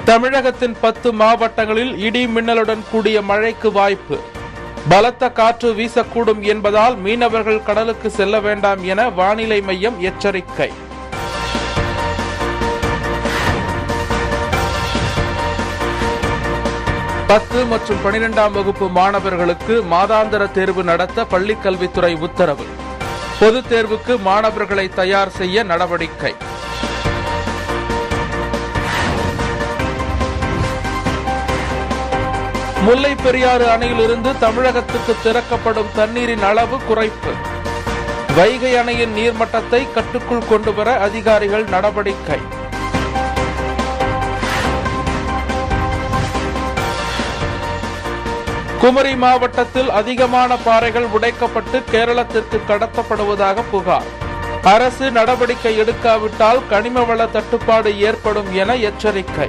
தமிழகத்தின் பத்து மாவட்டங்களில் இடி மின்னலுடன் கூடிய மழைக்கு வாய்ப்பு பலத்த காற்று வீசக்கூடும் என்பதால் மீனவர்கள் கடலுக்கு செல்ல வேண்டாம் என வானிலை மையம் எச்சரிக்கை பத்து மற்றும் பனிரெண்டாம் வகுப்பு மாணவர்களுக்கு மாதாந்திர தேர்வு நடத்த பள்ளிக் கல்வித்துறை உத்தரவு பொதுத் தேர்வுக்கு மாணவர்களை தயார் செய்ய நடவடிக்கை முல்லை பெரியாறு அணையிலிருந்து தமிழகத்துக்கு திறக்கப்படும் தண்ணீரின் அளவு குறைப்பு வைகை அணையின் நீர்மட்டத்தை கட்டுக்குள் கொண்டுவர அதிகாரிகள் நடவடிக்கை குமரி மாவட்டத்தில் அதிகமான பாறைகள் உடைக்கப்பட்டு கேரளத்திற்கு கடத்தப்படுவதாக புகார் அரசு நடவடிக்கை எடுக்காவிட்டால் கனிம வள தட்டுப்பாடு ஏற்படும் என எச்சரிக்கை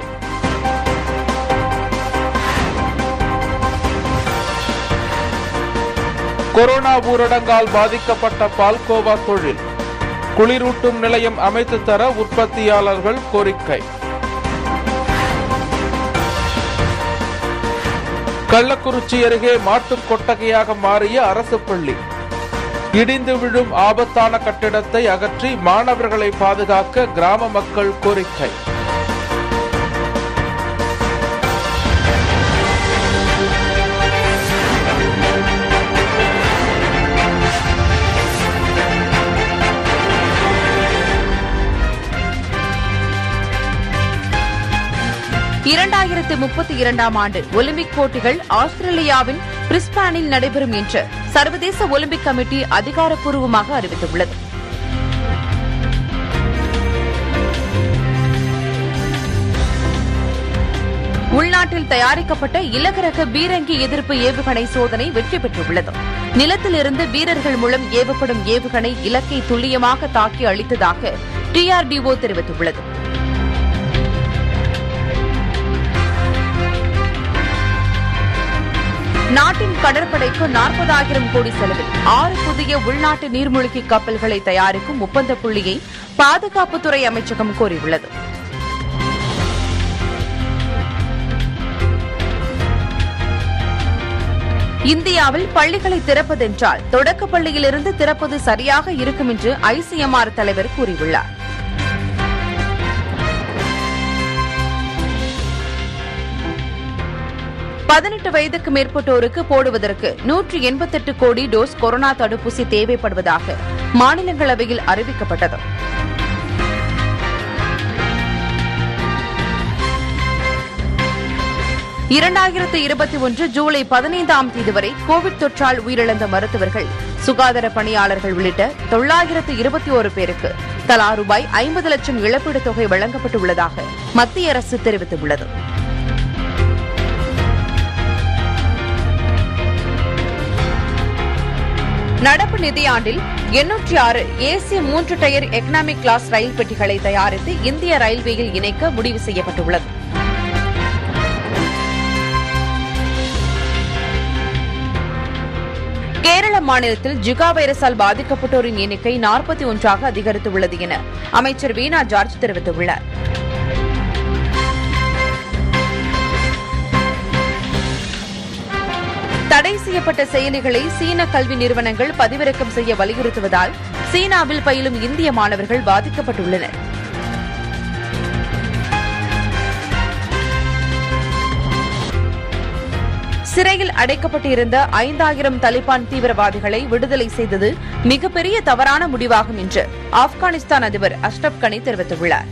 கொரோனா ஊரடங்கால் பாதிக்கப்பட்ட பால்கோவா தொழில் குளிரூட்டும் நிலையம் அமைத்து தர உற்பத்தியாளர்கள் கோரிக்கை கள்ளக்குறிச்சி அருகே மாட்டுக் கொட்டகையாக மாறிய அரசு பள்ளி இடிந்து விழும் ஆபத்தான கட்டிடத்தை அகற்றி மாணவர்களை பாதுகாக்க கிராம மக்கள் கோரிக்கை இரண்டாயிரத்து முப்பத்தி இரண்டாம் ஆண்டு ஒலிம்பிக் போட்டிகள் ஆஸ்திரேலியாவின் பிரிஸ்பானில் நடைபெறும் என்று சர்வதேச ஒலிம்பிக் கமிட்டி அதிகாரப்பூர்வமாக அறிவித்துள்ளது உள்நாட்டில் தயாரிக்கப்பட்ட இலகுரக பீரங்கி எதிர்ப்பு ஏவுகணை சோதனை வெற்றி பெற்றுள்ளது நிலத்திலிருந்து வீரர்கள் மூலம் ஏவப்படும் ஏவுகணை இலக்கை துல்லியமாக தாக்கி அளித்ததாக டிஆர்டிஓ தெரிவித்துள்ளது நாட்டின் கடற்படைக்கு நாற்பதாயிரம் கோடி செலவில் ஆறு புதிய உள்நாட்டு நீர்மூழ்கி கப்பல்களை தயாரிக்கும் ஒப்பந்த புள்ளியை பாதுகாப்புத்துறை அமைச்சகம் கோரியுள்ளது இந்தியாவில் பள்ளிகளை திறப்பதென்றால் தொடக்கப் பள்ளியிலிருந்து திறப்பது சரியாக இருக்கும் என்று ஐசிஎம்ஆர் தலைவர் கூறியுள்ளார் பதினெட்டு வயதுக்கு மேற்பட்டோருக்கு போடுவதற்கு நூற்றி எண்பத்தெட்டு கோடி டோஸ் கொரோனா தடுப்பூசி தேவைப்படுவதாக மாநிலங்களவையில் அறிவிக்கப்பட்டது இரண்டாயிரத்து இருபத்தி ஒன்று ஜூலை பதினைந்தாம் தேதி வரை கோவிட் தொற்றால் உயிரிழந்த மருத்துவர்கள் சுகாதார பணியாளர்கள் உள்ளிட்ட தொள்ளாயிரத்து இருபத்தி ஒரு பேருக்கு தலா ரூபாய் ஐம்பது லட்சம் இழப்பீட்டுத் தொகை வழங்கப்பட்டுள்ளதாக மத்திய அரசு தெரிவித்துள்ளது நடப்பு நிதியாண்டில் எண்ணூற்றி ஆறு ஏசி மூன்று டயர் எக்கனாமிக் கிளாஸ் ரயில் பெட்டிகளை தயாரித்து இந்திய ரயில்வேயில் இணைக்க முடிவு செய்யப்பட்டுள்ளது கேரள மாநிலத்தில் ஜிகா வைரஸால் பாதிக்கப்பட்டோரின் எண்ணிக்கை நாற்பத்தி ஒன்றாக அதிகரித்துள்ளது என அமைச்சர் வீணா ஜார்ஜ் தெரிவித்துள்ளார் தடை செய்யப்பட்ட செயலிகளை சீன கல்வி நிறுவனங்கள் பதிவிறக்கம் செய்ய வலியுறுத்துவதால் சீனாவில் பயிலும் இந்திய மாணவர்கள் பாதிக்கப்பட்டுள்ளனர் சிறையில் அடைக்கப்பட்டிருந்த ஐந்தாயிரம் தலிபான் தீவிரவாதிகளை விடுதலை செய்தது மிகப்பெரிய தவறான முடிவாகும் என்று ஆப்கானிஸ்தான் அதிபர் அஷ்ரப் கனி தெரிவித்துள்ளார்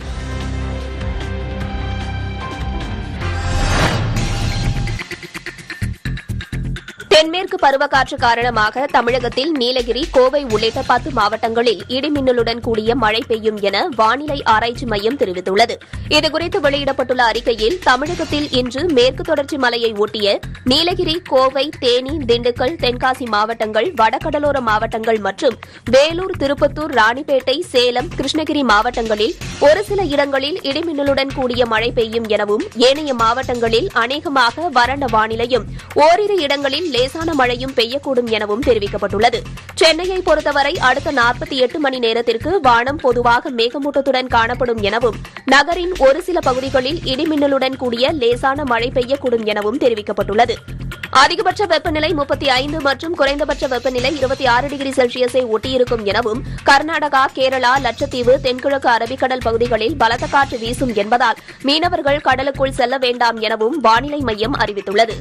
தென்மேற்கு பருவக்காற்று காரணமாக தமிழகத்தில் நீலகிரி கோவை உள்ளிட்ட பத்து மாவட்டங்களில் இடிமின்னலுடன் கூடிய மழை பெய்யும் என வானிலை ஆராய்ச்சி மையம் தெரிவித்துள்ளது இதுகுறித்து வெளியிடப்பட்டுள்ள அறிக்கையில் தமிழகத்தில் இன்று மேற்கு தொடர்ச்சி மலையை ஒட்டிய நீலகிரி கோவை தேனி திண்டுக்கல் தென்காசி மாவட்டங்கள் வடகடலோர மாவட்டங்கள் மற்றும் வேலூர் திருப்பத்தூர் ராணிப்பேட்டை சேலம் கிருஷ்ணகிரி மாவட்டங்களில் ஒரு சில இடங்களில் இடிமின்னலுடன் கூடிய மழை பெய்யும் எனவும் ஏனைய மாவட்டங்களில் அநேகமாக வறண்ட வானிலையும் ஓரிரு இடங்களில் லேசான லேசான மழையும் பெய்யக்கூடும் எனவும் தெரிவிக்கப்பட்டுள்ளது சென்னையை பொறுத்தவரை அடுத்த நாற்பத்தி எட்டு மணி நேரத்திற்கு வானம் பொதுவாக மேகமூட்டத்துடன் காணப்படும் எனவும் நகரின் ஒரு சில பகுதிகளில் இடிமின்னலுடன் கூடிய லேசான மழை பெய்யக்கூடும் எனவும் தெரிவிக்கப்பட்டுள்ளது அதிகபட்ச வெப்பநிலை முப்பத்தி ஐந்து மற்றும் குறைந்தபட்ச வெப்பநிலை இருபத்தி ஆறு டிகிரி செல்சியஸை ஒட்டியிருக்கும் எனவும் கர்நாடகா கேரளா லட்சத்தீவு தென்கிழக்கு அரபிக்கடல் பகுதிகளில் பலத்த காற்று வீசும் என்பதால் மீனவர்கள் கடலுக்குள் செல்ல வேண்டாம் எனவும் வானிலை மையம் அறிவித்துள்ளது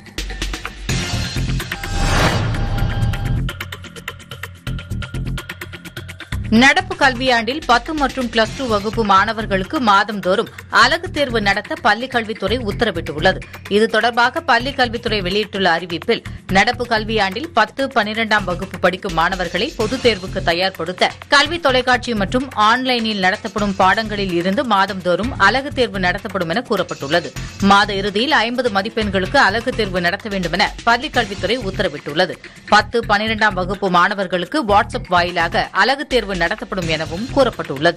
நடப்பு கல்வியாண்டில் பத்து மற்றும் பிளஸ் டூ வகுப்பு மாணவர்களுக்கு மாதந்தோறும் அலகு தேர்வு நடத்த பள்ளிக் கல்வித்துறை உத்தரவிட்டுள்ளது இது தொடர்பாக பள்ளிக் கல்வித்துறை வெளியிட்டுள்ள அறிவிப்பில் நடப்பு கல்வியாண்டில் பத்து பனிரெண்டாம் வகுப்பு படிக்கும் மாணவர்களை பொதுத் தேர்வுக்கு தயார்படுத்த கல்வி தொலைக்காட்சி மற்றும் ஆன்லைனில் நடத்தப்படும் பாடங்களில் இருந்து மாதந்தோறும் அலகு தேர்வு நடத்தப்படும் என கூறப்பட்டுள்ளது மாத இறுதியில் ஐம்பது மதிப்பெண்களுக்கு அலகு தேர்வு நடத்த வேண்டும் என பள்ளிக் கல்வித்துறை உத்தரவிட்டுள்ளது பத்து பனிரெண்டாம் வகுப்பு மாணவர்களுக்கு வாட்ஸ்அப் வாயிலாக அலகு தேர்வு நடத்தப்படும் எனவும் கூறப்பட்டுள்ளது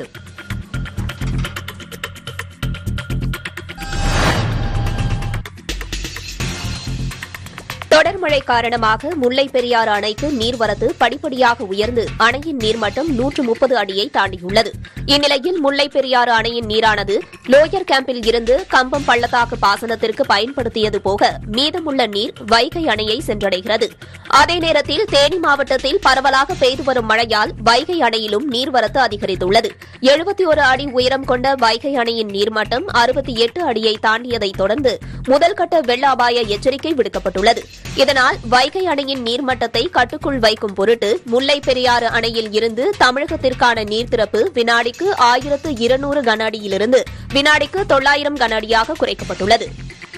தொடர் மழை காரணமாக முல்லை பெரியாறு அணைக்கு நீர்வரத்து படிப்படியாக உயர்ந்து அணையின் நீர்மட்டம் நூற்று முப்பது அடியை தாண்டியுள்ளது இந்நிலையில் முல்லை பெரியாறு அணையின் நீரானது லோயர் கேம்பில் இருந்து கம்பம் பள்ளத்தாக்கு பாசனத்திற்கு பயன்படுத்தியது போக மீதமுள்ள நீர் வைகை அணையை சென்றடைகிறது அதே நேரத்தில் தேனி மாவட்டத்தில் பரவலாக பெய்து வரும் மழையால் வைகை அணையிலும் நீர்வரத்து அதிகரித்துள்ளது எழுபத்தி ஒரு அடி உயரம் கொண்ட வைகை அணையின் நீர்மட்டம் அறுபத்தி எட்டு அடியை தாண்டியதைத் தொடர்ந்து முதல்கட்ட வெள்ள அபாய எச்சரிக்கை விடுக்கப்பட்டுள்ளது இதனால் வைகை அணையின் நீர்மட்டத்தை கட்டுக்குள் வைக்கும் பொருட்டு முல்லை பெரியாறு அணையில் இருந்து தமிழகத்திற்கான நீர்த்திறப்பு வினாடிக்கு ஆயிரத்து இருநூறு கன அடியிலிருந்து வினாடிக்கு தொள்ளாயிரம் கன அடியாக குறைக்கப்பட்டுள்ளது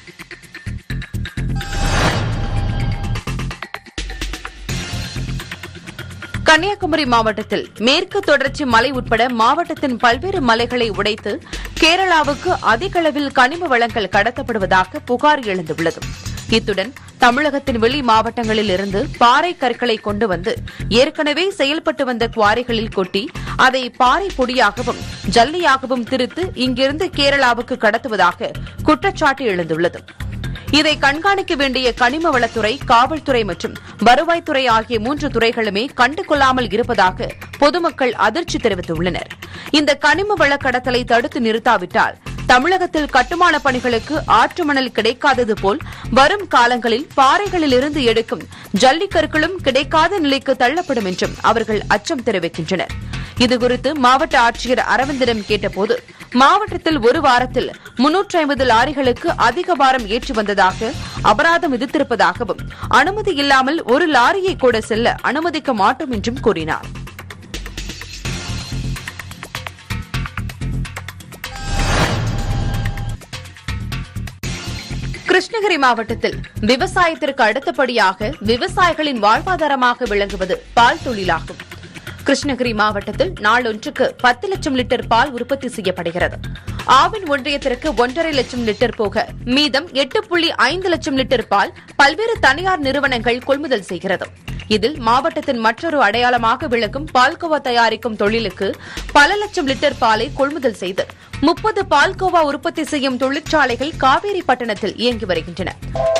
கன்னியாகுமரி மாவட்டத்தில் மேற்கு தொடர்ச்சி மலை உட்பட மாவட்டத்தின் பல்வேறு மலைகளை உடைத்து கேரளாவுக்கு அதிக அளவில் கனிம வளங்கள் கடத்தப்படுவதாக புகார் எழுந்துள்ளது இத்துடன் தமிழகத்தின் வெளி மாவட்டங்களில் இருந்து பாறை கற்களை கொண்டு வந்து ஏற்கனவே செயல்பட்டு வந்த குவாரிகளில் கொட்டி அதை பாறை பொடியாகவும் ஜல்லியாகவும் திரித்து இங்கிருந்து கேரளாவுக்கு கடத்துவதாக குற்றச்சாட்டு எழுந்துள்ளது இதை கண்காணிக்க வேண்டிய கனிம வளத்துறை காவல்துறை மற்றும் வருவாய்த்துறை ஆகிய மூன்று துறைகளுமே கண்டுகொள்ளாமல் இருப்பதாக பொதுமக்கள் அதிர்ச்சி தெரிவித்துள்ளனர் இந்த கனிம வள கடத்தலை தடுத்து நிறுத்தாவிட்டால் தமிழகத்தில் கட்டுமான பணிகளுக்கு ஆற்று மணல் கிடைக்காதது போல் வரும் காலங்களில் பாறைகளில் இருந்து எடுக்கும் ஜல்லிக்கற்களும் கிடைக்காத நிலைக்கு தள்ளப்படும் என்றும் அவர்கள் அச்சம் தெரிவிக்கின்றனர் இதுகுறித்து மாவட்ட ஆட்சியர் அரவிந்திடம் கேட்டபோது மாவட்டத்தில் ஒரு வாரத்தில் முன்னூற்றி ஐம்பது லாரிகளுக்கு அதிக பாரம் ஏற்றி வந்ததாக அபராதம் விதித்திருப்பதாகவும் அனுமதி இல்லாமல் ஒரு லாரியை கூட செல்ல அனுமதிக்க மாட்டோம் என்றும் கூறினார் கிருஷ்ணகிரி மாவட்டத்தில் விவசாயத்திற்கு அடுத்தபடியாக விவசாயிகளின் வாழ்வாதாரமாக விளங்குவது பால் தொழிலாகும் கிருஷ்ணகிரி மாவட்டத்தில் நாளொன்றுக்கு பத்து லட்சம் லிட்டர் பால் உற்பத்தி செய்யப்படுகிறது ஆவின் ஒன்றியத்திற்கு ஒன்றரை லட்சம் லிட்டர் போக மீதம் எட்டு புள்ளி ஐந்து லட்சம் லிட்டர் பால் பல்வேறு தனியார் நிறுவனங்கள் கொள்முதல் செய்கிறது இதில் மாவட்டத்தின் மற்றொரு அடையாளமாக விளக்கும் பால்கோவா தயாரிக்கும் தொழிலுக்கு பல லட்சம் லிட்டர் பாலை கொள்முதல் செய்து முப்பது பால்கோவா உற்பத்தி செய்யும் தொழிற்சாலைகள் காவேரி பட்டணத்தில் இயங்கி வருகின்றன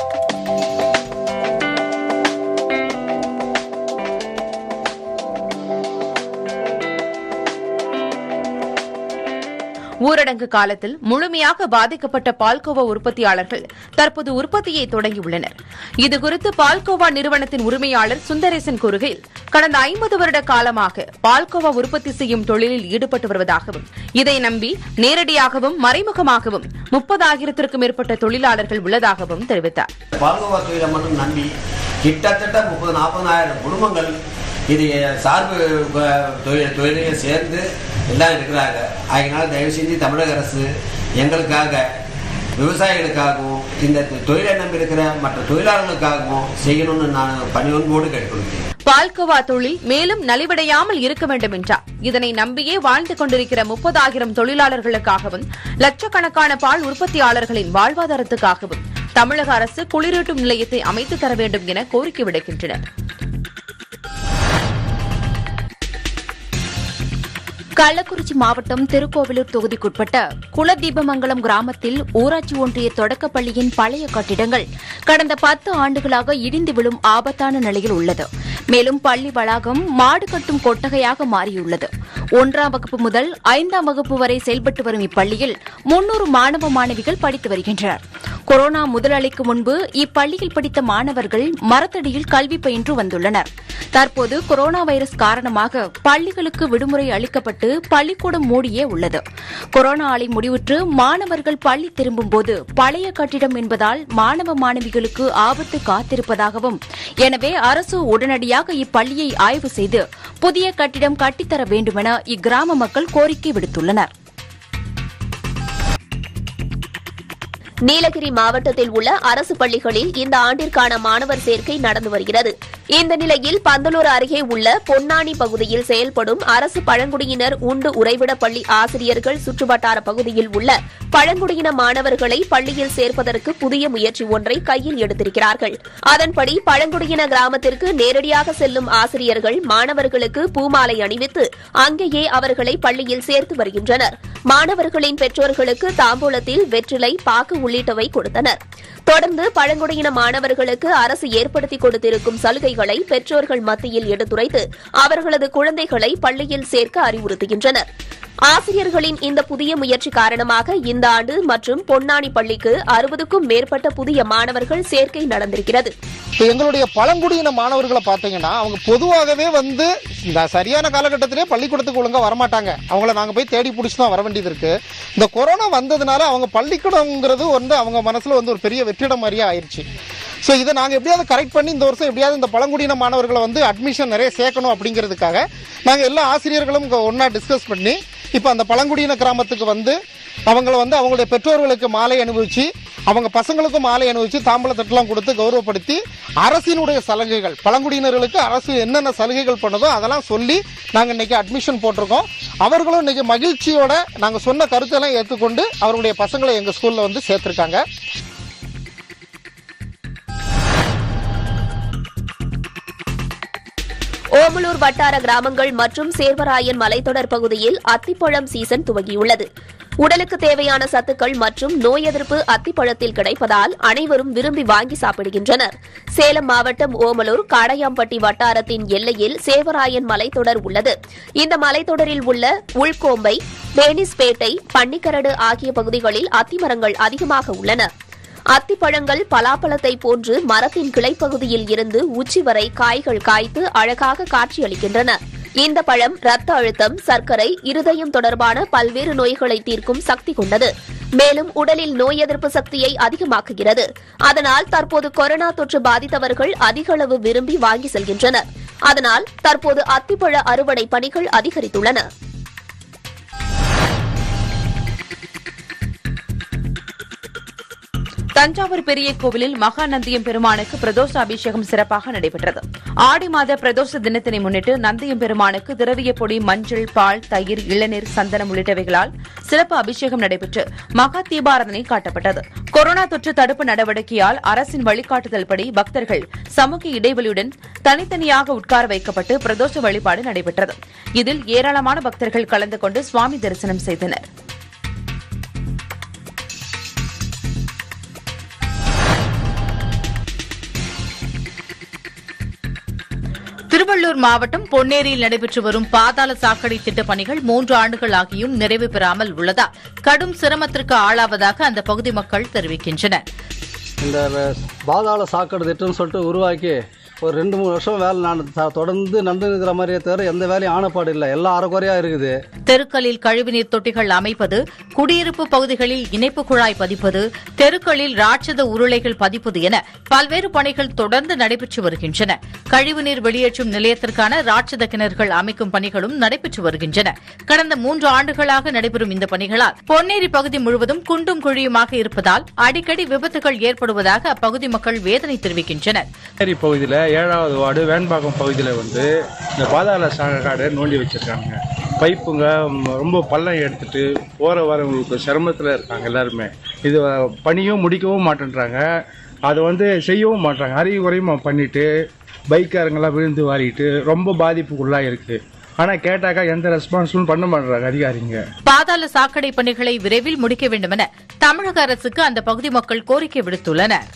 ஊரடங்கு காலத்தில் முழுமையாக பாதிக்கப்பட்ட பால்கோவா உற்பத்தியாளர்கள் தற்போது உற்பத்தியை தொடங்கியுள்ளனர் இதுகுறித்து பால்கோவா நிறுவனத்தின் உரிமையாளர் சுந்தரேசன் கூறுகையில் கடந்த ஐம்பது வருட காலமாக பால்கோவா உற்பத்தி செய்யும் தொழிலில் ஈடுபட்டு வருவதாகவும் இதை நம்பி நேரடியாகவும் மறைமுகமாகவும் முப்பதாயிரத்திற்கும் மேற்பட்ட தொழிலாளர்கள் உள்ளதாகவும் தெரிவித்தார் பால்கோவா தொழிலை மட்டும் நம்பி கிட்டத்தட்ட முப்பது நாற்பதாயிரம் குடும்பங்கள் இது சார்பு அஹ், தொழில் தொழிலையே சேர்ந்து எல்லாம் இருக்கிறாங்க அதனால தயவு செஞ்சு தமிழக அரசு எங்களுக்காக விவசாயிகளுக்காகவும் இந்த தொழிலை நம்பி இருக்கிற மற்ற தொழிலாளர்களுக்காகவும் செய்யணும்னு நான் பணிவன்போடு கேட்டுக்கொள்கிறேன் பால்கோவா தொழில் மேலும் நலிவடையாமல் இருக்க வேண்டும் என்றார் இதனை நம்பியே வாழ்ந்து கொண்டிருக்கிற முப்பதாயிரம் தொழிலாளர்களுக்காகவும் லட்சக்கணக்கான பால் உற்பத்தியாளர்களின் வாழ்வாதாரத்துக்காகவும் தமிழக அரசு குளிரூட்டும் நிலையத்தை அமைத்து தர வேண்டும் என கோரிக்கை விடுக்கின்றனர் கள்ளக்குறிச்சி மாவட்டம் திருக்கோவிலூர் தொகுதிக்குட்பட்ட குலதீபமங்கலம் கிராமத்தில் ஊராட்சி ஒன்றிய தொடக்கப்பள்ளியின் பழைய கட்டிடங்கள் கடந்த பத்து ஆண்டுகளாக இடிந்து விழும் ஆபத்தான நிலையில் உள்ளது மேலும் பள்ளி வளாகம் மாடு கட்டும் கொட்டகையாக மாறியுள்ளது ஒன்றாம் வகுப்பு முதல் ஐந்தாம் வகுப்பு வரை செயல்பட்டு வரும் இப்பள்ளியில் முன்னூறு மாணவ மாணவிகள் படித்து வருகின்றனர் கொரோனா முதலளிக்கு முன்பு இப்பள்ளியில் படித்த மாணவர்கள் மரத்தடியில் கல்வி பயின்று வந்துள்ளனர் தற்போது கொரோனா வைரஸ் காரணமாக பள்ளிகளுக்கு விடுமுறை அளிக்கப்பட்டு பள்ளிக்கூடம் மூடியே உள்ளது கொரோனா அலை முடிவுற்று மாணவர்கள் பள்ளி திரும்பும்போது பழைய கட்டிடம் என்பதால் மாணவ மாணவிகளுக்கு ஆபத்து காத்திருப்பதாகவும் எனவே அரசு உடனடியாக இப்பள்ளியை ஆய்வு செய்து புதிய கட்டிடம் கட்டித்தர வேண்டுமென இக்கிராம மக்கள் கோரிக்கை விடுத்துள்ளனர் நீலகிரி மாவட்டத்தில் உள்ள அரசு பள்ளிகளில் இந்த ஆண்டிற்கான மாணவர் சேர்க்கை நடந்து வருகிறது இந்த நிலையில் பந்தலூர் அருகே உள்ள பொன்னானி பகுதியில் செயல்படும் அரசு பழங்குடியினர் உண்டு உறைவிட பள்ளி ஆசிரியர்கள் சுற்றுவட்டார பகுதியில் உள்ள பழங்குடியின மாணவர்களை பள்ளியில் சேர்ப்பதற்கு புதிய முயற்சி ஒன்றை கையில் எடுத்திருக்கிறார்கள் அதன்படி பழங்குடியின கிராமத்திற்கு நேரடியாக செல்லும் ஆசிரியர்கள் மாணவர்களுக்கு பூமாலை அணிவித்து அங்கேயே அவர்களை பள்ளியில் சேர்த்து வருகின்றனர் மாணவர்களின் பெற்றோர்களுக்கு தாம்பூலத்தில் வெற்றிலை பாக்கு உள்ளிட்டவை கொடுத்தனர் தொடர்ந்து பழங்குடியின மாணவர்களுக்கு அரசு ஏற்படுத்தி கொடுத்திருக்கும் சலுகைகளை பெற்றோர்கள் மத்தியில் எடுத்துரைத்து அவர்களது குழந்தைகளை பள்ளியில் சேர்க்க அறிவுறுத்துகின்றனர் ஆசிரியர்களின் இந்த புதிய முயற்சி காரணமாக இந்த ஆண்டு மற்றும் பொன்னானி பள்ளிக்கு அறுபதுக்கும் மேற்பட்ட புதிய மாணவர்கள் சேர்க்கை நடந்திருக்கிறது இப்போ எங்களுடைய பழங்குடியின மாணவர்களை பார்த்தீங்கன்னா அவங்க பொதுவாகவே வந்து இந்த சரியான காலகட்டத்திலே பள்ளிக்கூடத்துக்கு ஒழுங்கா வரமாட்டாங்க அவங்கள நாங்கள் போய் தேடி பிடிச்சி தான் வர வேண்டியது இருக்கு இந்த கொரோனா வந்ததுனால அவங்க பள்ளிக்கூடங்கிறது வந்து அவங்க மனசுல வந்து ஒரு பெரிய வெற்றிடம் மாதிரியே ஆயிடுச்சு ஸோ இதை நாங்கள் எப்படியாவது கரெக்ட் பண்ணி இந்த வருஷம் எப்படியாவது இந்த பழங்குடியின மாணவர்களை வந்து அட்மிஷன் நிறைய சேர்க்கணும் அப்படிங்கிறதுக்காக நாங்கள் எல்லா ஆசிரியர்களும் ஒன்றா டிஸ்கஸ் பண்ணி இப்போ அந்த பழங்குடியின கிராமத்துக்கு வந்து அவங்கள வந்து அவங்களுடைய பெற்றோர்களுக்கு மாலை அனுபவிச்சு அவங்க பசங்களுக்கும் மாலை அனுபவிச்சு தாம்பளத்தட்டெல்லாம் கொடுத்து கௌரவப்படுத்தி அரசினுடைய சலுகைகள் பழங்குடியினர்களுக்கு அரசு என்னென்ன சலுகைகள் பண்ணதோ அதெல்லாம் சொல்லி நாங்கள் இன்னைக்கு அட்மிஷன் போட்டிருக்கோம் அவர்களும் இன்னைக்கு மகிழ்ச்சியோட நாங்கள் சொன்ன கருத்தெல்லாம் ஏற்றுக்கொண்டு அவருடைய பசங்களை எங்கள் ஸ்கூலில் வந்து சேர்த்துருக்காங்க ஓமலூர் வட்டார கிராமங்கள் மற்றும் சேர்வராயன் மலைத்தொடர் பகுதியில் அத்திப்பழம் சீசன் துவங்கியுள்ளது உடலுக்கு தேவையான சத்துக்கள் மற்றும் நோய் எதிர்ப்பு அத்திப்பழத்தில் கிடைப்பதால் அனைவரும் விரும்பி வாங்கி சாப்பிடுகின்றனர் சேலம் மாவட்டம் ஓமலூர் காடையாம்பட்டி வட்டாரத்தின் எல்லையில் சேவராயன் மலைத்தொடர் உள்ளது இந்த மலைத்தொடரில் உள்ள உள்கோம்பை பேனிஸ்பேட்டை பன்னிக்கரடு ஆகிய பகுதிகளில் அத்திமரங்கள் அதிகமாக உள்ளன அத்திப்பழங்கள் பலாப்பழத்தை போன்று மரத்தின் கிளைப்பகுதியில் இருந்து உச்சி வரை காய்கள் காய்த்து அழகாக காட்சியளிக்கின்றன இந்த பழம் ரத்த அழுத்தம் சர்க்கரை இருதயம் தொடர்பான பல்வேறு நோய்களை தீர்க்கும் சக்தி கொண்டது மேலும் உடலில் நோய் எதிர்ப்பு சக்தியை அதிகமாக்குகிறது அதனால் தற்போது கொரோனா தொற்று பாதித்தவர்கள் அதிக அளவு விரும்பி வாங்கி செல்கின்றனர் அதனால் தற்போது அத்திப்பழ அறுவடை பணிகள் அதிகரித்துள்ளன தஞ்சாவூர் பெரிய கோவிலில் மகா நந்தியம் பெருமானுக்கு பிரதோஷ அபிஷேகம் சிறப்பாக நடைபெற்றது ஆடி மாத பிரதோஷ தினத்தினை முன்னிட்டு நந்தியம் பெருமானுக்கு திரவிய பொடி மஞ்சள் பால் தயிர் இளநீர் சந்தனம் உள்ளிட்டவைகளால் சிறப்பு அபிஷேகம் நடைபெற்று மகா தீபாராதனை காட்டப்பட்டது கொரோனா தொற்று தடுப்பு நடவடிக்கையால் அரசின் வழிகாட்டுதல்படி பக்தர்கள் சமூக இடைவெளியுடன் தனித்தனியாக உட்கார வைக்கப்பட்டு பிரதோஷ வழிபாடு நடைபெற்றது இதில் ஏராளமான பக்தர்கள் கலந்து கொண்டு சுவாமி தரிசனம் செய்தனர் திருவள்ளூர் மாவட்டம் பொன்னேரியில் நடைபெற்று வரும் பாதாள சாக்கடை திட்டப் பணிகள் மூன்று ஆண்டுகள் ஆகியும் நிறைவு பெறாமல் உள்ளதால் கடும் சிரமத்திற்கு ஆளாவதாக அந்த பகுதி மக்கள் தெரிவிக்கின்றனர் இந்த வ- பாதாள சாக்கடை திட்டம்னு சொல்லிட்டு உருவாக்கி ஒரு ரெண்டு மூணு வருஷம் வேலை நான் த- தொடர்ந்து நடந்துருக்கிற மாதிரியே தவிர எந்த வேலையும் ஆனப்பாடு இல்லை எல்லாம் அரைக்குறையா இருக்குது தெருக்களில் கழிவுநீர் தொட்டிகள் அமைப்பது குடியிருப்பு பகுதிகளில் இணைப்பு குழாய் பதிப்பது தெருக்களில் ராட்சத உருளைகள் பதிப்பது என பல்வேறு பணிகள் தொடர்ந்து நடைபெற்று வருகின்றன கழிவுநீர் வெளியேற்றும் நிலையத்திற்கான ராட்சத கிணறுகள் அமைக்கும் பணிகளும் நடைபெற்று வருகின்றன கடந்த மூன்று ஆண்டுகளாக நடைபெறும் இந்த பணிகளால் பொன்னேரி பகுதி முழுவதும் குண்டும் குழியுமாக இருப்பதால் அடிக்கடி விபத்துகள் ஏற்படுவதாக அப்பகுதி மக்கள் வேதனை தெரிவிக்கின்றனர் ஏரி பகுதியில் ஏழாவது வார்டு வேண்பாக்கம் பகுதியில் வந்து இந்த பாதாள சாக்காடை நோண்டி வச்சுருக்காங்க பைப்புங்க ம், ரொம்ப பள்ளம் எடுத்துட்டு போகிற வரவங்களுக்கு சிரமத்தில் இருக்காங்க எல்லாருமே இது அஹ், பணியும் முடிக்கவும் மாட்டேன்றாங்க அதை வந்து செய்யவும் மாட்டாங்க அறிவு குறையுமா பண்ணிட்டு பைக்காரங்கெல்லாம் விழுந்து வாரிட்டு ரொம்ப பாதிப்புக்குள்ளாக இருக்குது ஆனால் கேட்டாக்கா எந்த ரெஸ்பான்ஸும் பண்ண மாட்டாங்க அதிகாரிங்க பாதாள சாக்கடை பணிகளை விரைவில் முடிக்க வேண்டுமென தமிழக அரசுக்கு அந்த பகுதி மக்கள் கோரிக்கை விடுத்துள்ளனர்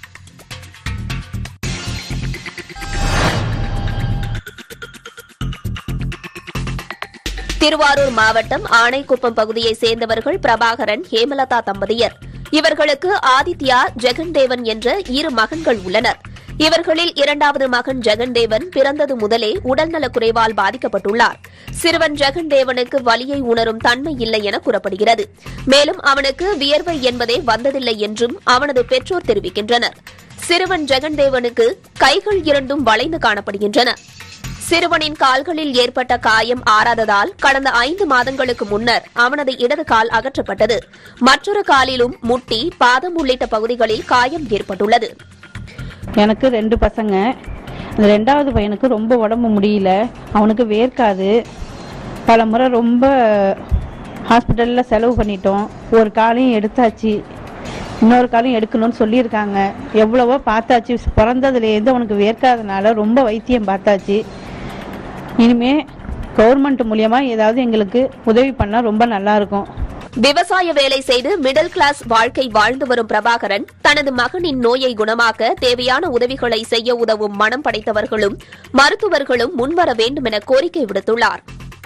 திருவாரூர் மாவட்டம் ஆணைக்குப்பம் பகுதியைச் சேர்ந்தவர்கள் பிரபாகரன் ஹேமலதா தம்பதியர் இவர்களுக்கு ஆதித்யா ஜெகன்தேவன் என்ற இரு மகன்கள் உள்ளனர் இவர்களில் இரண்டாவது மகன் ஜெகன்தேவன் பிறந்தது முதலே உடல்நலக் குறைவால் பாதிக்கப்பட்டுள்ளார் சிறுவன் ஜெகன்தேவனுக்கு வலியை உணரும் தன்மை இல்லை என கூறப்படுகிறது மேலும் அவனுக்கு வியர்வை என்பதே வந்ததில்லை என்றும் அவனது பெற்றோர் தெரிவிக்கின்றனர் சிறுவன் ஜெகன்தேவனுக்கு கைகள் இரண்டும் வளைந்து காணப்படுகின்றன சிறுவனின் கால்களில் ஏற்பட்ட காயம் ஆறாததால் கடந்த ஐந்து மாதங்களுக்கு முன்னர் அவனது இடது கால் அகற்றப்பட்டது மற்றொரு காலிலும் முட்டி பாதம் உள்ளிட்ட பகுதிகளில் காயம் ஏற்பட்டுள்ளது எனக்கு ரெண்டு பசங்க அந்த ரெண்டாவது பையனுக்கு ரொம்ப உடம்பு முடியல அவனுக்கு வேர்க்காது பல முறை ரொம்ப ஹாஸ்பிட்டலில் செலவு பண்ணிட்டோம் ஒரு காலையும் எடுத்தாச்சு இன்னொரு காலையும் எடுக்கணும்னு சொல்லியிருக்காங்க எவ்வளவோ பார்த்தாச்சு பிறந்ததுலேருந்து அவனுக்கு வேர்க்காதனால ரொம்ப வைத்தியம் பார்த்தாச்சு இனிமே கவர்மெண்ட் மூலியமா ஏதாவது எங்களுக்கு உதவி பண்ணால் ரொம்ப நல்லா இருக்கும் விவசாய வேலை செய்து மிடில் கிளாஸ் வாழ்க்கை வாழ்ந்து வரும் பிரபாகரன் தனது மகனின் நோயை குணமாக்க தேவையான உதவிகளை செய்ய உதவும் மனம் படைத்தவர்களும் மருத்துவர்களும் முன்வர வேண்டும் என கோரிக்கை விடுத்துள்ளார்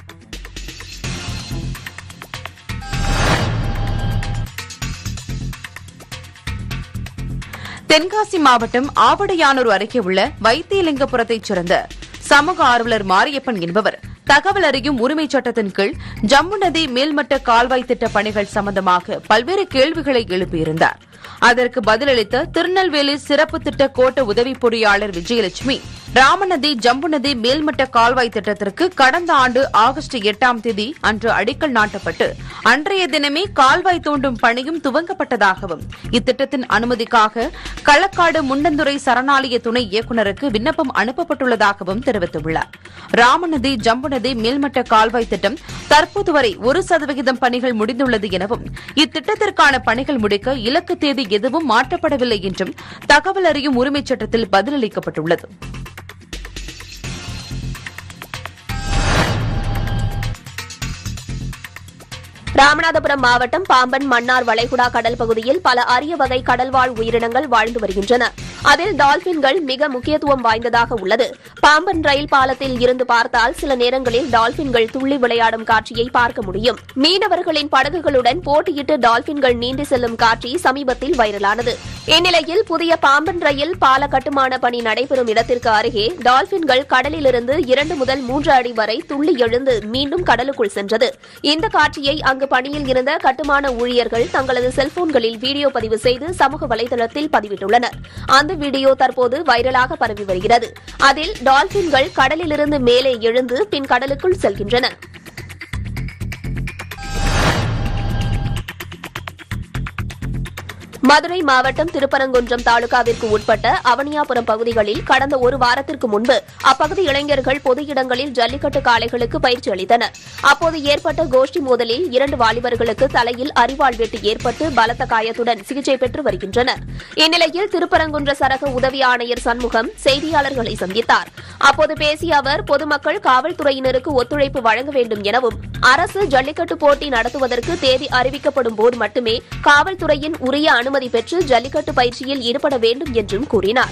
தென்காசி மாவட்டம் ஆவடையானூர் அருகே உள்ள வைத்தியலிங்கபுரத்தைச் சேர்ந்த சமூக ஆர்வலர் மாரியப்பன் என்பவர் தகவல் அறியும் உரிமைச் சட்டத்தின் கீழ் ஜம்மு நதி மேல்மட்ட கால்வாய் திட்ட பணிகள் சம்பந்தமாக பல்வேறு கேள்விகளை எழுப்பியிருந்தார் அதற்கு பதிலளித்த திருநெல்வேலி சிறப்பு திட்ட கோட்ட உதவி பொறியாளர் விஜயலட்சுமி ராமநதி ஜம்பு நதி மேல்மட்ட கால்வாய் திட்டத்திற்கு கடந்த ஆண்டு ஆகஸ்ட் எட்டாம் தேதி அன்று அடிக்கல் நாட்டப்பட்டு அன்றைய தினமே கால்வாய் தோண்டும் பணியும் துவங்கப்பட்டதாகவும் இத்திட்டத்தின் அனுமதிக்காக களக்காடு முண்டந்துறை சரணாலய துணை இயக்குநருக்கு விண்ணப்பம் அனுப்பப்பட்டுள்ளதாகவும் தெரிவித்துள்ளார் ராமநதி ஜம்பு நதி மேல்மட்ட கால்வாய் திட்டம் தற்போது வரை ஒரு சதவிகிதம் பணிகள் முடிந்துள்ளது எனவும் இத்திட்டத்திற்கான பணிகள் முடிக்க இலக்கு தேதி எதுவும் மாற்றப்படவில்லை என்றும் தகவல் அறியும் உரிமைச் சட்டத்தில் பதிலளிக்கப்பட்டுள்ளது ராமநாதபுரம் மாவட்டம் பாம்பன் மன்னார் வளைகுடா கடல் பகுதியில் பல அரிய வகை கடல்வாழ் உயிரினங்கள் வாழ்ந்து வருகின்றன அதில் டால்பின்கள் மிக முக்கியத்துவம் வாய்ந்ததாக உள்ளது பாம்பன் ரயில் பாலத்தில் இருந்து பார்த்தால் சில நேரங்களில் டால்பின்கள் துள்ளி விளையாடும் காட்சியை பார்க்க முடியும் மீனவர்களின் படகுகளுடன் போட்டியிட்டு டால்பின்கள் நீந்தி செல்லும் காட்சி சமீபத்தில் வைரலானது இந்நிலையில் புதிய பாம்பன் ரயில் பால கட்டுமான பணி நடைபெறும் இடத்திற்கு அருகே டால்பின்கள் கடலிலிருந்து இரண்டு முதல் மூன்று அடி வரை துள்ளி எழுந்து மீண்டும் கடலுக்குள் சென்றது இந்த காட்சியை அங்கு பணியில் இருந்த கட்டுமான ஊழியர்கள் தங்களது செல்போன்களில் வீடியோ பதிவு செய்து சமூக வலைதளத்தில் பதிவிட்டுள்ளனர் அந்த வீடியோ தற்போது வைரலாக பரவி வருகிறது அதில் டால்பின்கள் கடலிலிருந்து மேலே எழுந்து பின் கடலுக்குள் செல்கின்றன மதுரை மாவட்டம் திருப்பரங்குன்றம் தாலுகாவிற்கு உட்பட்ட அவனியாபுரம் பகுதிகளில் கடந்த ஒரு வாரத்திற்கு முன்பு அப்பகுதி இளைஞர்கள் பொது இடங்களில் ஜல்லிக்கட்டு காளைகளுக்கு பயிற்சி அளித்தனர் அப்போது ஏற்பட்ட கோஷ்டி மோதலில் இரண்டு வாலிபர்களுக்கு தலையில் அரிவாள் வெட்டு ஏற்பட்டு பலத்த காயத்துடன் சிகிச்சை பெற்று வருகின்றனர் இந்நிலையில் திருப்பரங்குன்ற சரக உதவி ஆணையர் சண்முகம் செய்தியாளர்களை சந்தித்தார் அப்போது பேசிய அவர் பொதுமக்கள் காவல்துறையினருக்கு ஒத்துழைப்பு வழங்க வேண்டும் எனவும் அரசு ஜல்லிக்கட்டு போட்டி நடத்துவதற்கு தேதி அறிவிக்கப்படும் போது மட்டுமே காவல்துறையின் உரிய அனுமதி பெற்று ஜல்லிக்கட்டு பயிற்சியில் ஈடுபட வேண்டும் என்றும் கூறினார்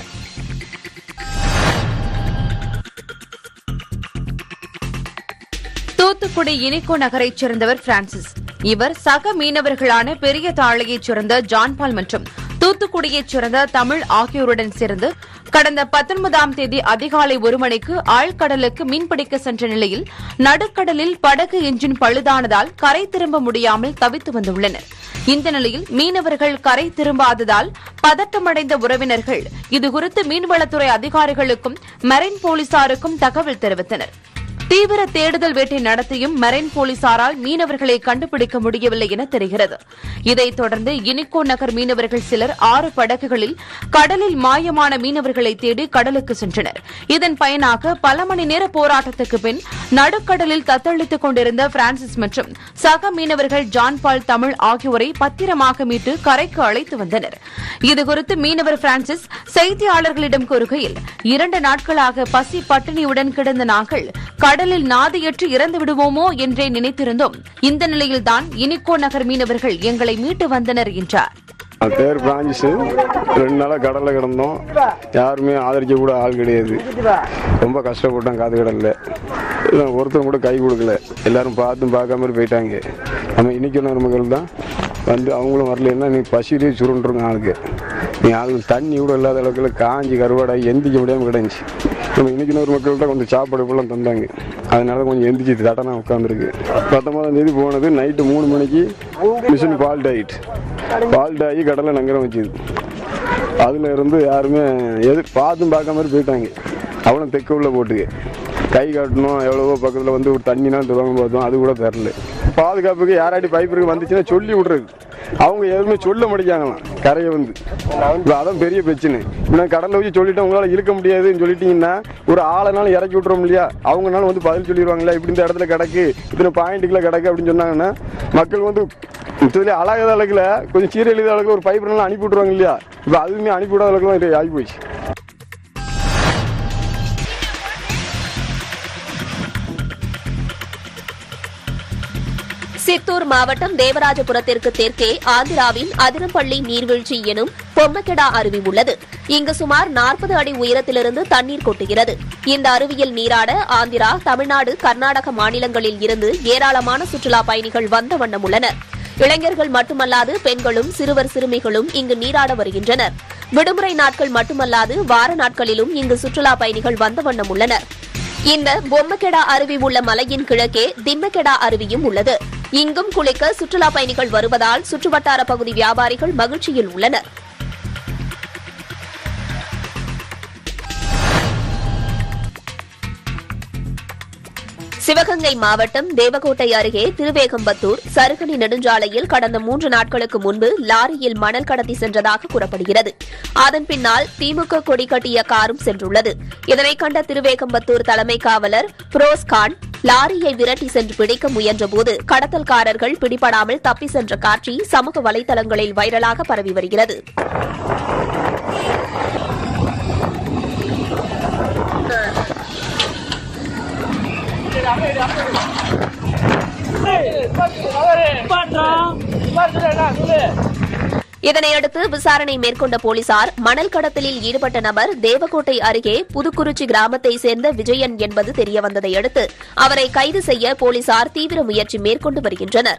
தூத்துக்குடி இனிகோ நகரைச் சேர்ந்தவர் பிரான்சிஸ் இவர் சக மீனவர்களான பெரிய தாழையைச் சேர்ந்த ஜான்பால் மற்றும் தூத்துக்குடியைச் சேர்ந்த தமிழ் ஆகியோருடன் சேர்ந்து கடந்த பத்தொன்பதாம் தேதி அதிகாலை ஒரு மணிக்கு ஆழ்கடலுக்கு மீன்பிடிக்க சென்ற நிலையில் நடுக்கடலில் படகு என்ஜின் பழுதானதால் கரை திரும்ப முடியாமல் தவித்து வந்துள்ளனர் இந்த நிலையில் மீனவர்கள் கரை திரும்பாததால் பதட்டமடைந்த உறவினர்கள் இதுகுறித்து மீன்வளத்துறை அதிகாரிகளுக்கும் மெரைன் போலீசாருக்கும் தகவல் தெரிவித்தனர் தீவிர தேடுதல் வேட்டை நடத்தியும் மெரைன் போலீசாரால் மீனவர்களை கண்டுபிடிக்க முடியவில்லை என தெரிகிறது இதைத் தொடர்ந்து இனிக்கோ நகர் மீனவர்கள் சிலர் ஆறு படகுகளில் கடலில் மாயமான மீனவர்களை தேடி கடலுக்கு சென்றனர் இதன் பயனாக பல மணி நேர போராட்டத்துக்கு பின் நடுக்கடலில் தத்தளித்துக் கொண்டிருந்த பிரான்சிஸ் மற்றும் சக மீனவர்கள் ஜான்பால் தமிழ் ஆகியோரை பத்திரமாக மீட்டு கரைக்கு அழைத்து வந்தனர் இதுகுறித்து மீனவர் பிரான்சிஸ் செய்தியாளர்களிடம் கூறுகையில் இரண்டு நாட்களாக பசி பட்டினியுடன் கிடந்த நாங்கள் கடலில் கடலில் நாதியற்று இறந்து விடுவோமோ என்றே நினைத்திருந்தோம் இந்த நிலையில்தான் இனிக்கோ நகர் மீனவர்கள் எங்களை மீட்டு வந்தனர் என்றார் அது பேர் பிரான்சிஸ் ரெண்டு நாளாக கடலில் கிடந்தோம் யாருமே ஆதரிக்க கூட ஆள் கிடையாது ரொம்ப கஷ்டப்பட்டோம் காது கடலில் இல்லை ஒருத்தரும் கூட கை கொடுக்கல எல்லாரும் பார்த்தும் பார்க்காம போயிட்டாங்க நம்ம இன்னைக்கு மக்கள் தான் வந்து அவங்களும் வரலன்னா நீ பசியிலே சுருண்டுருங்க ஆளுக்கு நீ ஆளுக்கு தண்ணி கூட இல்லாத அளவுக்கு காஞ்சி கருவாடாகி எந்திக்க முடியாமல் கிடந்துச்சு நம்ம இன்னைக்கு ஒரு மக்கள் தான் கொஞ்சம் சாப்பாடு ஃபுல்லாக தந்தாங்க அதனால கொஞ்சம் எந்திரிச்சு தட்டனா உட்காந்துருக்கு பத்தொன்பதாம் தேதி போனது நைட்டு மூணு மணிக்கு மிஷின் ஃபால்ட் ஆகிட்டு ஃபால்ட் ஆகி கடலை நங்கரம் வச்சுது அதுல இருந்து யாருமே எதிர் பார்த்தும் பார்க்காம மாதிரி போயிட்டாங்க அவ்வளோ தெக்க உள்ள போட்டுக்கு கை காட்டணும் எவ்வளவோ பக்கத்தில் வந்து ஒரு தண்ணினா துவங்க பார்த்தோம் அது கூட தரல பாதுகாப்புக்கு யாராட்டி பைப்பு வந்துச்சுன்னா சொல்லி விட்றது அவங்க எதுவுமே சொல்ல மாட்டேங்காங்களாம் கரையை வந்து இப்போ அதான் பெரிய பிரச்சனை இன்னும் கடலில் வச்சு சொல்லிட்டு உங்களால் இழுக்க முடியாதுன்னு சொல்லிட்டீங்கன்னா ஒரு ஆளைனாலும் இறக்கி விட்றோம் இல்லையா அவங்கனாலும் வந்து பதில் சொல்லிடுவாங்களா இப்படி இந்த இடத்துல கிடக்கு இத்தனை பாயிண்ட்டுக்குள்ள கிடக்கு அப்படின்னு சொன்னாங்கன்னா மக்கள் வந்து இதுல அழகாத அளவுக்குல கொஞ்சம் சீரழித அளவுக்கு ஒரு பைப் நல்லா அனுப்பி விட்ருவாங்க இல்லையா இப்போ அதுவுமே அனுப்பி விடாத அளவுக்குலாம் இது ஆகி போச்சு சித்தூர் மாவட்டம் தேவராஜபுரத்திற்கு தெற்கே ஆந்திராவின் அதிரம்பள்ளி நீர்வீழ்ச்சி எனும் பொம்மக்கெடா அருவி உள்ளது இங்கு சுமார் நாற்பது அடி உயரத்திலிருந்து தண்ணீர் கொட்டுகிறது இந்த அருவியில் நீராட ஆந்திரா தமிழ்நாடு கர்நாடக மாநிலங்களில் இருந்து ஏராளமான சுற்றுலா பயணிகள் வந்த வண்ணம் உள்ளனர் இளைஞர்கள் மட்டுமல்லாது பெண்களும் சிறுவர் சிறுமிகளும் இங்கு நீராட வருகின்றனர் விடுமுறை நாட்கள் மட்டுமல்லாது வார நாட்களிலும் இங்கு சுற்றுலா பயணிகள் வந்த வண்ணம் உள்ளனர் இந்த பொம்மக்கெடா அருவி உள்ள மலையின் கிழக்கே திம்மக்கெடா அருவியும் உள்ளது இங்கும் குளிக்க சுற்றுலா பயணிகள் வருவதால் சுற்றுவட்டார பகுதி வியாபாரிகள் மகிழ்ச்சியில் உள்ளனர் சிவகங்கை மாவட்டம் தேவகோட்டை அருகே திருவேகம்பத்தூர் சருகணி நெடுஞ்சாலையில் கடந்த மூன்று நாட்களுக்கு முன்பு லாரியில் மணல் கடத்தி சென்றதாக கூறப்படுகிறது அதன் பின்னால் திமுக கொடி கட்டிய காரும் சென்றுள்ளது இதனை கண்ட திருவேகம்பத்தூர் தலைமை காவலர் புரோஸ் கான் லாரியை விரட்டி சென்று பிடிக்க முயன்றபோது கடத்தல்காரர்கள் பிடிபடாமல் தப்பி சென்ற காட்சி சமூக வலைதளங்களில் வைரலாக பரவி வருகிறது இதனையடுத்து விசாரணை மேற்கொண்ட போலீசார் மணல் கடத்தலில் ஈடுபட்ட நபர் தேவக்கோட்டை அருகே புதுக்குறிச்சி கிராமத்தை சேர்ந்த விஜயன் என்பது தெரியவந்ததை அடுத்து அவரை கைது செய்ய போலீசார் தீவிர முயற்சி மேற்கொண்டு வருகின்றனர்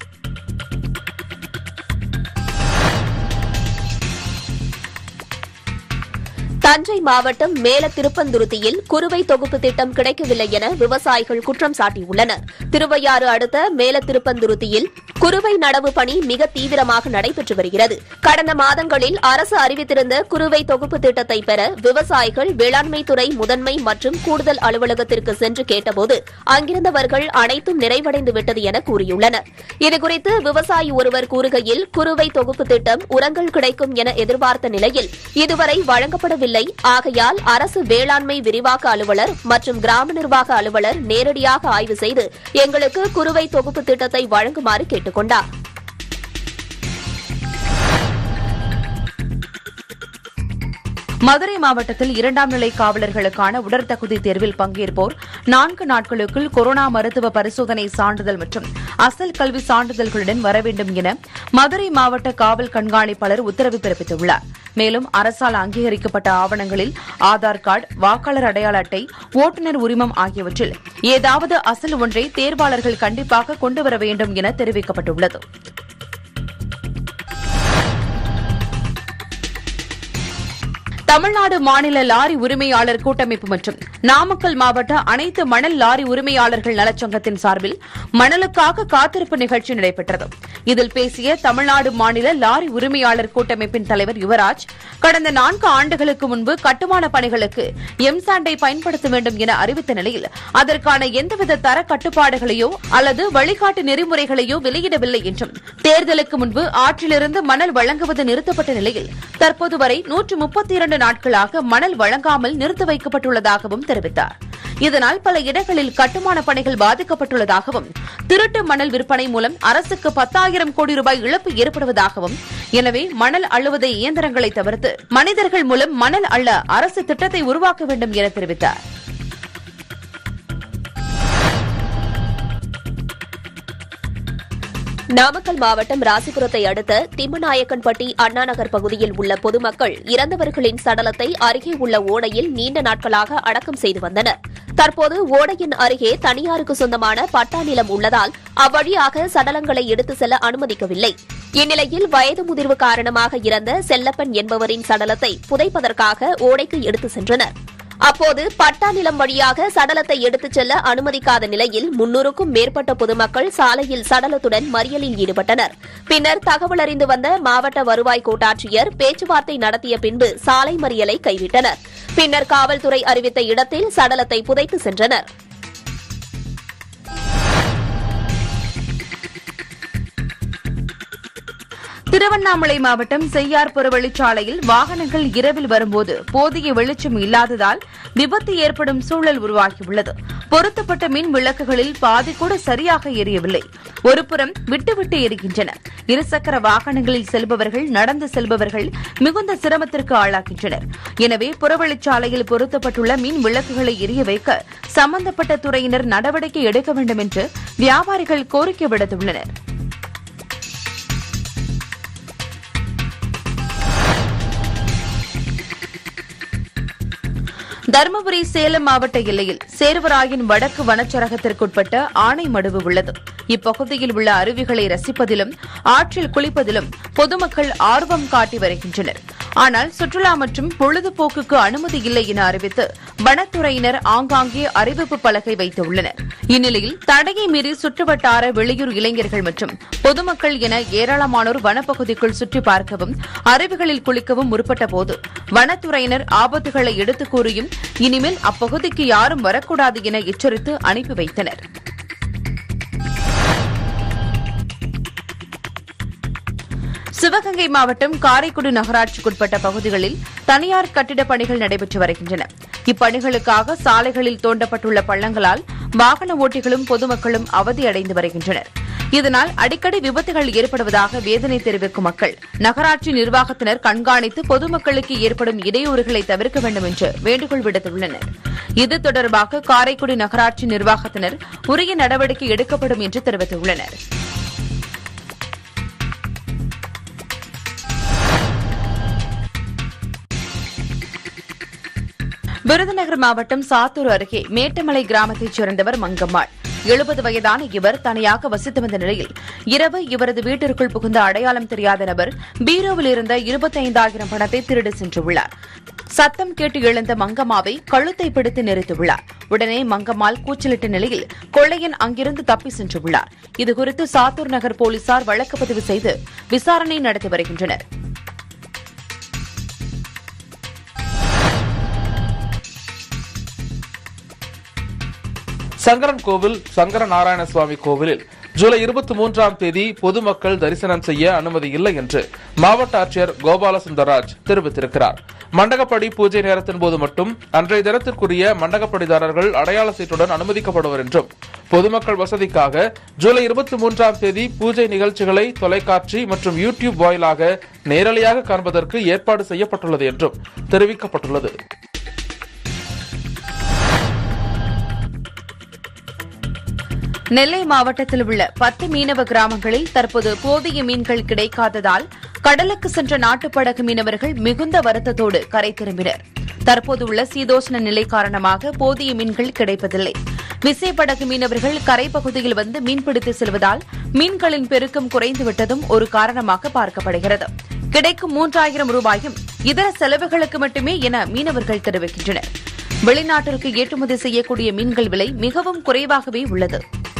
தஞ்சை மாவட்டம் மேல திருப்பந்துருத்தியில் குறுவை தொகுப்பு திட்டம் கிடைக்கவில்லை என விவசாயிகள் குற்றம் சாட்டியுள்ளனர் திருவையாறு அடுத்த மேல திருப்பந்துருத்தியில் குறுவை நடவு பணி மிக தீவிரமாக நடைபெற்று வருகிறது கடந்த மாதங்களில் அரசு அறிவித்திருந்த குறுவை தொகுப்பு திட்டத்தை பெற விவசாயிகள் வேளாண்மை துறை முதன்மை மற்றும் கூடுதல் அலுவலகத்திற்கு சென்று கேட்டபோது அங்கிருந்தவர்கள் அனைத்தும் நிறைவடைந்து விட்டது என கூறியுள்ளனர் இதுகுறித்து விவசாயி ஒருவர் கூறுகையில் குறுவை தொகுப்பு திட்டம் உரங்கள் கிடைக்கும் என எதிர்பார்த்த நிலையில் இதுவரை வழங்கப்படவில்லை ஆகையால் அரசு வேளாண்மை விரிவாக்க அலுவலர் மற்றும் கிராம நிர்வாக அலுவலர் நேரடியாக ஆய்வு செய்து எங்களுக்கு குறுவை தொகுப்பு திட்டத்தை வழங்குமாறு கேட்டுக் கொண்டார் மதுரை மாவட்டத்தில் இரண்டாம் நிலை காவலர்களுக்கான உடற்தகுதி தேர்வில் பங்கேற்போர் நான்கு நாட்களுக்குள் கொரோனா மருத்துவ பரிசோதனை சான்றிதழ் மற்றும் அசல் கல்வி சான்றிதழ்களுடன் வர வேண்டும் என மதுரை மாவட்ட காவல் கண்காணிப்பாளர் உத்தரவு பிறப்பித்துள்ளார் மேலும் அரசால் அங்கீகரிக்கப்பட்ட ஆவணங்களில் ஆதார் கார்டு வாக்காளர் அடையாள அட்டை ஓட்டுநர் உரிமம் ஆகியவற்றில் ஏதாவது அசல் ஒன்றை தேர்வாளர்கள் கண்டிப்பாக கொண்டுவர வேண்டும் என தெரிவிக்கப்பட்டுள்ளது தமிழ்நாடு மாநில லாரி உரிமையாளர் கூட்டமைப்பு மற்றும் நாமக்கல் மாவட்ட அனைத்து மணல் லாரி உரிமையாளர்கள் நலச்சங்கத்தின் சார்பில் மணலுக்காக காத்திருப்பு நிகழ்ச்சி நடைபெற்றது இதில் பேசிய தமிழ்நாடு மாநில லாரி உரிமையாளர் கூட்டமைப்பின் தலைவர் யுவராஜ் கடந்த நான்கு ஆண்டுகளுக்கு முன்பு கட்டுமான பணிகளுக்கு எம்சாண்டை பயன்படுத்த வேண்டும் என அறிவித்த நிலையில் அதற்கான எந்தவித தர கட்டுப்பாடுகளையோ அல்லது வழிகாட்டு நெறிமுறைகளையோ வெளியிடவில்லை என்றும் தேர்தலுக்கு முன்பு ஆற்றிலிருந்து மணல் வழங்குவது நிறுத்தப்பட்ட நிலையில் தற்போது வரை நூற்று முப்பத்தி இரண்டு நாட்களாக மணல் வழங்காமல் நிறுத்தி வைக்கப்பட்டுள்ளதாகவும் தெரிவித்தார் இதனால் பல இடங்களில் கட்டுமான பணிகள் பாதிக்கப்பட்டுள்ளதாகவும் திருட்டு மணல் விற்பனை மூலம் அரசுக்கு பத்தாயிரம் கோடி ரூபாய் இழப்பு ஏற்படுவதாகவும் எனவே மணல் அள்ளுவதை இயந்திரங்களை தவிர்த்து மனிதர்கள் மூலம் மணல் அள்ள அரசு திட்டத்தை உருவாக்க வேண்டும் என தெரிவித்தார் நாமக்கல் மாவட்டம் ராசிபுரத்தை அடுத்த திம்மநாயக்கன்பட்டி அண்ணாநகர் பகுதியில் உள்ள பொதுமக்கள் இறந்தவர்களின் சடலத்தை அருகே உள்ள ஓடையில் நீண்ட நாட்களாக அடக்கம் செய்து வந்தனர் தற்போது ஓடையின் அருகே தனியாருக்கு சொந்தமான பட்டா நிலம் உள்ளதால் அவ்வழியாக சடலங்களை எடுத்து செல்ல அனுமதிக்கவில்லை இந்நிலையில் வயது முதிர்வு காரணமாக இறந்த செல்லப்பன் என்பவரின் சடலத்தை புதைப்பதற்காக ஓடைக்கு எடுத்து சென்றனர் அப்போது பட்டா நிலம் வழியாக சடலத்தை எடுத்துச் செல்ல அனுமதிக்காத நிலையில் முன்னூறுக்கும் மேற்பட்ட பொதுமக்கள் சாலையில் சடலத்துடன் மறியலில் ஈடுபட்டனர் பின்னர் தகவல் அறிந்து வந்த மாவட்ட வருவாய் கோட்டாட்சியர் பேச்சுவார்த்தை நடத்திய பின்பு சாலை மறியலை கைவிட்டனர் பின்னர் காவல்துறை அறிவித்த இடத்தில் சடலத்தை புதைத்து சென்றனர் திருவண்ணாமலை மாவட்டம் செய்யார் புறவழிச்சாலையில் வாகனங்கள் இரவில் வரும்போது போதிய வெளிச்சம் இல்லாததால் விபத்து ஏற்படும் சூழல் உருவாகியுள்ளது பொருத்தப்பட்ட மின் விளக்குகளில் பாதி கூட சரியாக எரியவில்லை ஒருபுறம் விட்டுவிட்டு எரிகின்றன இருசக்கர வாகனங்களில் செல்பவர்கள் நடந்து செல்பவர்கள் மிகுந்த சிரமத்திற்கு ஆளாகின்றனர் எனவே புறவழிச்சாலையில் பொருத்தப்பட்டுள்ள மின் விளக்குகளை எரிய வைக்க சம்பந்தப்பட்ட துறையினர் நடவடிக்கை எடுக்க வேண்டும் என்று வியாபாரிகள் கோரிக்கை விடுத்துள்ளனர் தருமபுரி சேலம் மாவட்ட எல்லையில் சேர்வராயன் வடக்கு வனச்சரகத்திற்குட்பட்ட ஆனைமடுவு உள்ளது இப்பகுதியில் உள்ள அருவிகளை ரசிப்பதிலும் ஆற்றில் குளிப்பதிலும் பொதுமக்கள் ஆர்வம் காட்டி வருகின்றனர் ஆனால் சுற்றுலா மற்றும் பொழுதுபோக்குக்கு அனுமதி இல்லை என அறிவித்து வனத்துறையினர் ஆங்காங்கே அறிவிப்பு பலகை வைத்துள்ளனர் இந்நிலையில் தடையை மீறி சுற்றுவட்டார வெளியூர் இளைஞர்கள் மற்றும் பொதுமக்கள் என ஏராளமானோர் வனப்பகுதிக்குள் சுற்றி பார்க்கவும் அருவிகளில் குளிக்கவும் முற்பட்டபோது வனத்துறையினர் ஆபத்துகளை எடுத்துக் கூறியும் இனிமேல் அப்பகுதிக்கு யாரும் வரக்கூடாது என எச்சரித்து அனுப்பி வைத்தனர் சிவகங்கை மாவட்டம் காரைக்குடி நகராட்சிக்குட்பட்ட பகுதிகளில் தனியார் கட்டிடப் பணிகள் நடைபெற்று வருகின்றன இப்பணிகளுக்காக சாலைகளில் தோண்டப்பட்டுள்ள பள்ளங்களால் வாகன ஓட்டிகளும் பொதுமக்களும் அவதியடைந்து வருகின்றனர் இதனால் அடிக்கடி விபத்துகள் ஏற்படுவதாக வேதனை தெரிவிக்கும் மக்கள் நகராட்சி நிர்வாகத்தினர் கண்காணித்து பொதுமக்களுக்கு ஏற்படும் இடையூறுகளை தவிர்க்க வேண்டும் என்று வேண்டுகோள் விடுத்துள்ளனர் இது தொடர்பாக காரைக்குடி நகராட்சி நிர்வாகத்தினர் உரிய நடவடிக்கை எடுக்கப்படும் என்று தெரிவித்துள்ளனர் விருதுநகர் மாவட்டம் சாத்தூர் அருகே மேட்டமலை கிராமத்தைச் சேர்ந்தவர் மங்கம்மாள் எழுபது வயதான இவர் தனியாக வசித்து வந்த நிலையில் இரவு இவரது வீட்டிற்குள் புகுந்த அடையாளம் தெரியாத நபர் பீரோவில் இருந்த இருபத்தைந்தாயிரம் பணத்தை திருடி சென்றுள்ளார் சத்தம் கேட்டு எழுந்த மங்கம்மாவை கழுத்தை பிடித்து நிறுத்தியுள்ளார் உடனே மங்கம்மாள் கூச்சலிட்ட நிலையில் கொள்ளையன் அங்கிருந்து தப்பி சென்றுள்ளார் இதுகுறித்து சாத்தூர் நகர் போலீசார் வழக்கு பதிவு செய்து விசாரணை நடத்தி வருகின்றனர் சங்கரன் கோவில் சங்கர நாராயண சுவாமி கோவிலில் ஜூலை இருபத்தி மூன்றாம் தேதி பொதுமக்கள் தரிசனம் செய்ய அனுமதி இல்லை என்று மாவட்ட ஆட்சியர் கோபால சுந்தரராஜ் தெரிவித்திருக்கிறார் மண்டகப்படி பூஜை நேரத்தின் போது மட்டும் அன்றைய தினத்திற்குரிய மண்டகப்படிதாரர்கள் அடையாள சீட்டுடன் அனுமதிக்கப்படுவர் என்றும் பொதுமக்கள் வசதிக்காக ஜூலை இருபத்தி மூன்றாம் தேதி பூஜை நிகழ்ச்சிகளை தொலைக்காட்சி மற்றும் யூடியூப் வாயிலாக நேரலையாக காண்பதற்கு ஏற்பாடு செய்யப்பட்டுள்ளது என்றும் தெரிவிக்கப்பட்டுள்ளது நெல்லை மாவட்டத்தில் உள்ள பத்து மீனவ கிராமங்களில் தற்போது போதிய மீன்கள் கிடைக்காததால் கடலுக்கு சென்ற நாட்டுப்படகு மீனவர்கள் மிகுந்த வருத்தத்தோடு கரை திரும்பினர் தற்போது உள்ள சீதோஷ்ண நிலை காரணமாக போதிய மீன்கள் கிடைப்பதில்லை விசைப்படகு மீனவர்கள் கரைப்பகுதியில் வந்து மீன்பிடித்து செல்வதால் மீன்களின் பெருக்கம் குறைந்துவிட்டதும் ஒரு காரணமாக பார்க்கப்படுகிறது கிடைக்கும் மூன்றாயிரம் ரூபாயும் இதர செலவுகளுக்கு மட்டுமே என மீனவர்கள் தெரிவிக்கின்றனர் வெளிநாட்டிற்கு ஏற்றுமதி செய்யக்கூடிய மீன்கள் விலை மிகவும் குறைவாகவே உள்ளது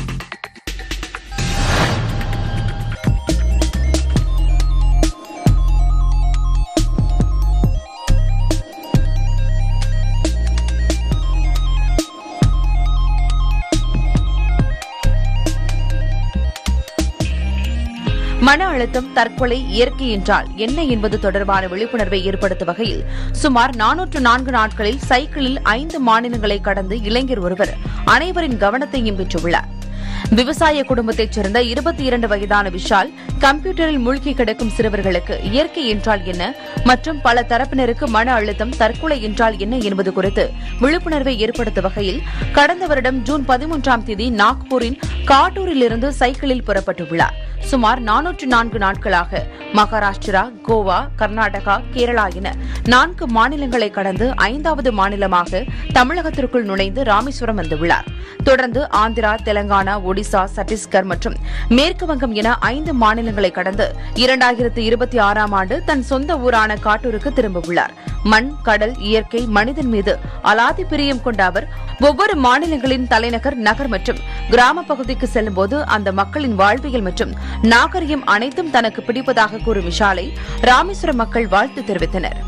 மன அழுத்தம் தற்கொலை இயற்கை என்றால் என்ன என்பது தொடர்பான விழிப்புணர்வை ஏற்படுத்தும் வகையில் சுமார் நானூற்று நான்கு நாட்களில் சைக்கிளில் ஐந்து மாநிலங்களை கடந்து இளைஞர் ஒருவர் அனைவரின் கவனத்தையும் பெற்றுள்ளார் விவசாய குடும்பத்தைச் சேர்ந்த இருபத்தி இரண்டு வயதான விஷால் கம்ப்யூட்டரில் மூழ்கி கிடக்கும் சிறுவர்களுக்கு இயற்கை என்றால் என்ன மற்றும் பல தரப்பினருக்கு மன அழுத்தம் தற்கொலை என்றால் என்ன என்பது குறித்து விழிப்புணர்வை ஏற்படுத்தும் வகையில் கடந்த வருடம் ஜூன் பதிமூன்றாம் தேதி நாக்பூரின் காட்டூரிலிருந்து சைக்கிளில் புறப்பட்டுள்ளார் சுமார் நானூற்று நான்கு நாட்களாக மகாராஷ்டிரா கோவா கர்நாடகா கேரளா என நான்கு மாநிலங்களை கடந்து ஐந்தாவது மாநிலமாக தமிழகத்திற்குள் நுழைந்து ராமேஸ்வரம் வந்துள்ளார் தொடர்ந்து ஆந்திரா தெலங்கானா ஒடிசா சத்தீஸ்கர் மற்றும் மேற்கு வங்கம் என ஐந்து மாநிலங்களை கடந்து இரண்டாயிரத்து இருபத்தி ஆறாம் ஆண்டு தன் சொந்த ஊரான காட்டூருக்கு திரும்பவுள்ளார் மண் கடல் இயற்கை மனிதன் மீது அலாதி பிரியம் கொண்ட அவர் ஒவ்வொரு மாநிலங்களின் தலைநகர் நகர் மற்றும் கிராம பகுதிக்கு செல்லும்போது அந்த மக்களின் வாழ்வியல் மற்றும் நாகரிகம் அனைத்தும் தனக்கு பிடிப்பதாக கூறும் விஷாலை ராமேஸ்வரம் மக்கள் வாழ்த்து தெரிவித்தனர்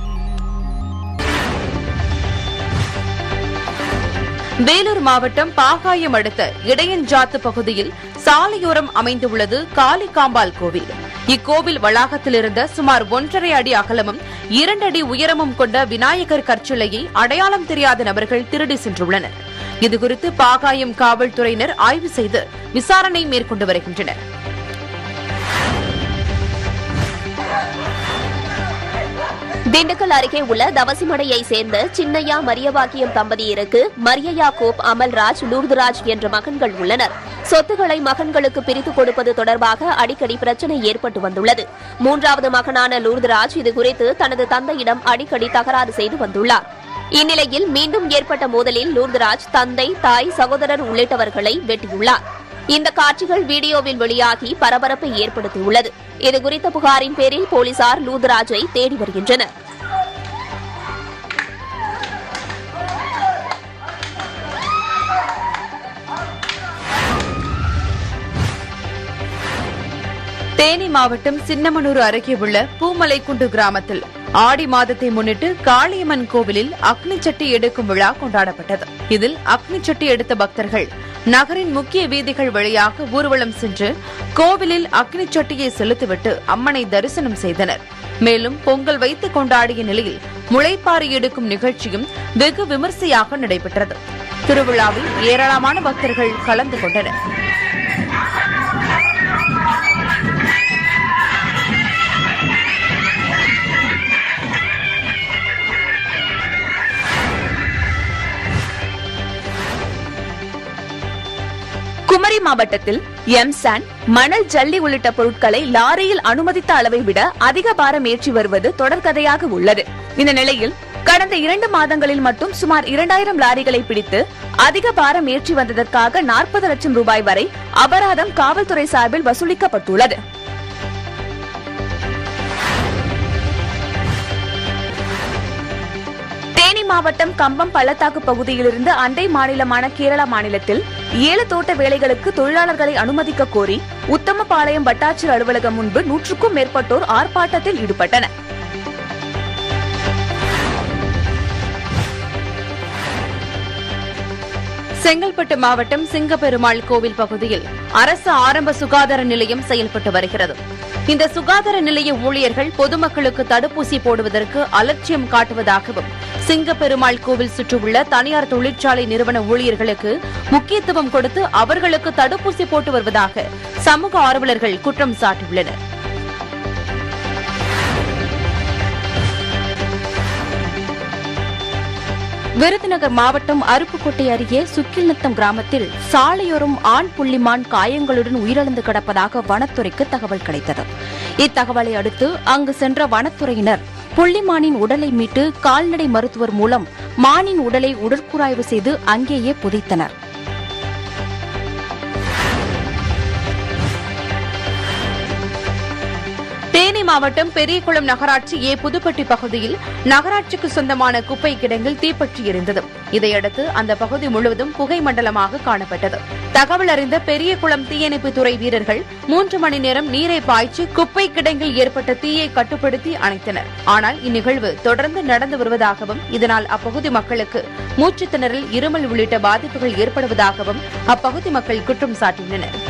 வேலூர் மாவட்டம் பாகாயம் அடுத்த இடையஞ்சாத்து பகுதியில் சாலையோரம் அமைந்துள்ளது காளிகாம்பாள் கோவில் இக்கோவில் வளாகத்தில் இருந்த சுமார் ஒன்றரை அடி அகலமும் இரண்டு அடி உயரமும் கொண்ட விநாயகர் கற்சிலையை அடையாளம் தெரியாத நபர்கள் திருடி சென்றுள்ளனர் இதுகுறித்து பாகாயம் காவல்துறையினர் ஆய்வு செய்து விசாரணை மேற்கொண்டு வருகின்றனர் திண்டுக்கல் அருகே உள்ள தவசிமடையை சேர்ந்த சின்னையா மரியபாக்கியம் தம்பதியருக்கு மரியயா கோப் அமல்ராஜ் லூர்துராஜ் என்ற மகன்கள் உள்ளனர் சொத்துக்களை மகன்களுக்கு பிரித்துக் கொடுப்பது தொடர்பாக அடிக்கடி பிரச்சனை ஏற்பட்டு வந்துள்ளது மூன்றாவது மகனான லூர்துராஜ் இதுகுறித்து தனது தந்தையிடம் அடிக்கடி தகராறு செய்து வந்துள்ளார் இந்நிலையில் மீண்டும் ஏற்பட்ட மோதலில் லூர்துராஜ் தந்தை தாய் சகோதரர் உள்ளிட்டவர்களை வெட்டியுள்ளார் இந்த காட்சிகள் வீடியோவில் வெளியாகி பரபரப்பை ஏற்படுத்தியுள்ளது இதுகுறித்த புகாரின் பேரில் போலீசார் லூதராஜை தேடி வருகின்றனர் தேனி மாவட்டம் சின்னமனூர் அருகே உள்ள பூமலைக்குண்டு கிராமத்தில் ஆடி மாதத்தை முன்னிட்டு காளியம்மன் கோவிலில் அக்னி சட்டி எடுக்கும் விழா கொண்டாடப்பட்டது இதில் அக்னி சட்டி எடுத்த பக்தர்கள் நகரின் முக்கிய வீதிகள் வழியாக ஊர்வலம் சென்று கோவிலில் அக்னி சட்டியை செலுத்திவிட்டு அம்மனை தரிசனம் செய்தனர் மேலும் பொங்கல் வைத்து கொண்டாடிய நிலையில் முளைப்பாரி எடுக்கும் நிகழ்ச்சியும் வெகு விமர்சையாக நடைபெற்றது திருவிழாவில் ஏராளமான பக்தர்கள் கலந்து கொண்டனர் குமரி மாவட்டத்தில் எம்சான் மணல் ஜல்லி உள்ளிட்ட பொருட்களை லாரியில் அனுமதித்த அளவை விட அதிக பாரம் ஏற்றி வருவது தொடர்கதையாக உள்ளது இந்த நிலையில் கடந்த இரண்டு மாதங்களில் மட்டும் சுமார் இரண்டாயிரம் லாரிகளை பிடித்து அதிக பாரம் ஏற்றி வந்ததற்காக நாற்பது லட்சம் ரூபாய் வரை அபராதம் காவல்துறை சார்பில் வசூலிக்கப்பட்டுள்ளது தேனி மாவட்டம் கம்பம் பள்ளத்தாக்கு பகுதியிலிருந்து அண்டை மாநிலமான கேரளா மாநிலத்தில் ஏழு தோட்ட வேலைகளுக்கு தொழிலாளர்களை அனுமதிக்க கோரி உத்தமபாளையம் வட்டாட்சியர் அலுவலகம் முன்பு நூற்றுக்கும் மேற்பட்டோர் ஆர்ப்பாட்டத்தில் ஈடுபட்டனர் செங்கல்பட்டு மாவட்டம் சிங்கப்பெருமாள் கோவில் பகுதியில் அரசு ஆரம்ப சுகாதார நிலையம் செயல்பட்டு வருகிறது இந்த சுகாதார நிலைய ஊழியர்கள் பொதுமக்களுக்கு தடுப்பூசி போடுவதற்கு அலட்சியம் காட்டுவதாகவும் சிங்கப்பெருமாள் கோவில் சுற்றியுள்ள தனியார் தொழிற்சாலை நிறுவன ஊழியர்களுக்கு முக்கியத்துவம் கொடுத்து அவர்களுக்கு தடுப்பூசி போட்டு வருவதாக சமூக ஆர்வலர்கள் குற்றம் சாட்டியுள்ளனர் விருதுநகர் மாவட்டம் அருப்புக்கோட்டை அருகே சுக்கில்நத்தம் கிராமத்தில் சாலையோரம் ஆண் புள்ளிமான் காயங்களுடன் உயிரிழந்து கிடப்பதாக வனத்துறைக்கு தகவல் கிடைத்தது இத்தகவலை அடுத்து அங்கு சென்ற வனத்துறையினர் புள்ளிமானின் உடலை மீட்டு கால்நடை மருத்துவர் மூலம் மானின் உடலை உடற்கூராய்வு செய்து அங்கேயே புதைத்தனர் தேனி மாவட்டம் பெரியகுளம் நகராட்சி ஏ புதுப்பட்டி பகுதியில் நகராட்சிக்கு சொந்தமான குப்பை கிடங்கில் தீப்பற்றி எரிந்தது இதையடுத்து அந்த பகுதி முழுவதும் புகை மண்டலமாக காணப்பட்டது தகவல் அறிந்த பெரியகுளம் தீயணைப்பு துறை வீரர்கள் மூன்று மணி நேரம் நீரை பாய்ச்சி குப்பை கிடங்கில் ஏற்பட்ட தீயை கட்டுப்படுத்தி அணைத்தனர் ஆனால் இந்நிகழ்வு தொடர்ந்து நடந்து வருவதாகவும் இதனால் அப்பகுதி மக்களுக்கு மூச்சுத் திணறல் இருமல் உள்ளிட்ட பாதிப்புகள் ஏற்படுவதாகவும் அப்பகுதி மக்கள் குற்றம் சாட்டியுள்ளனர்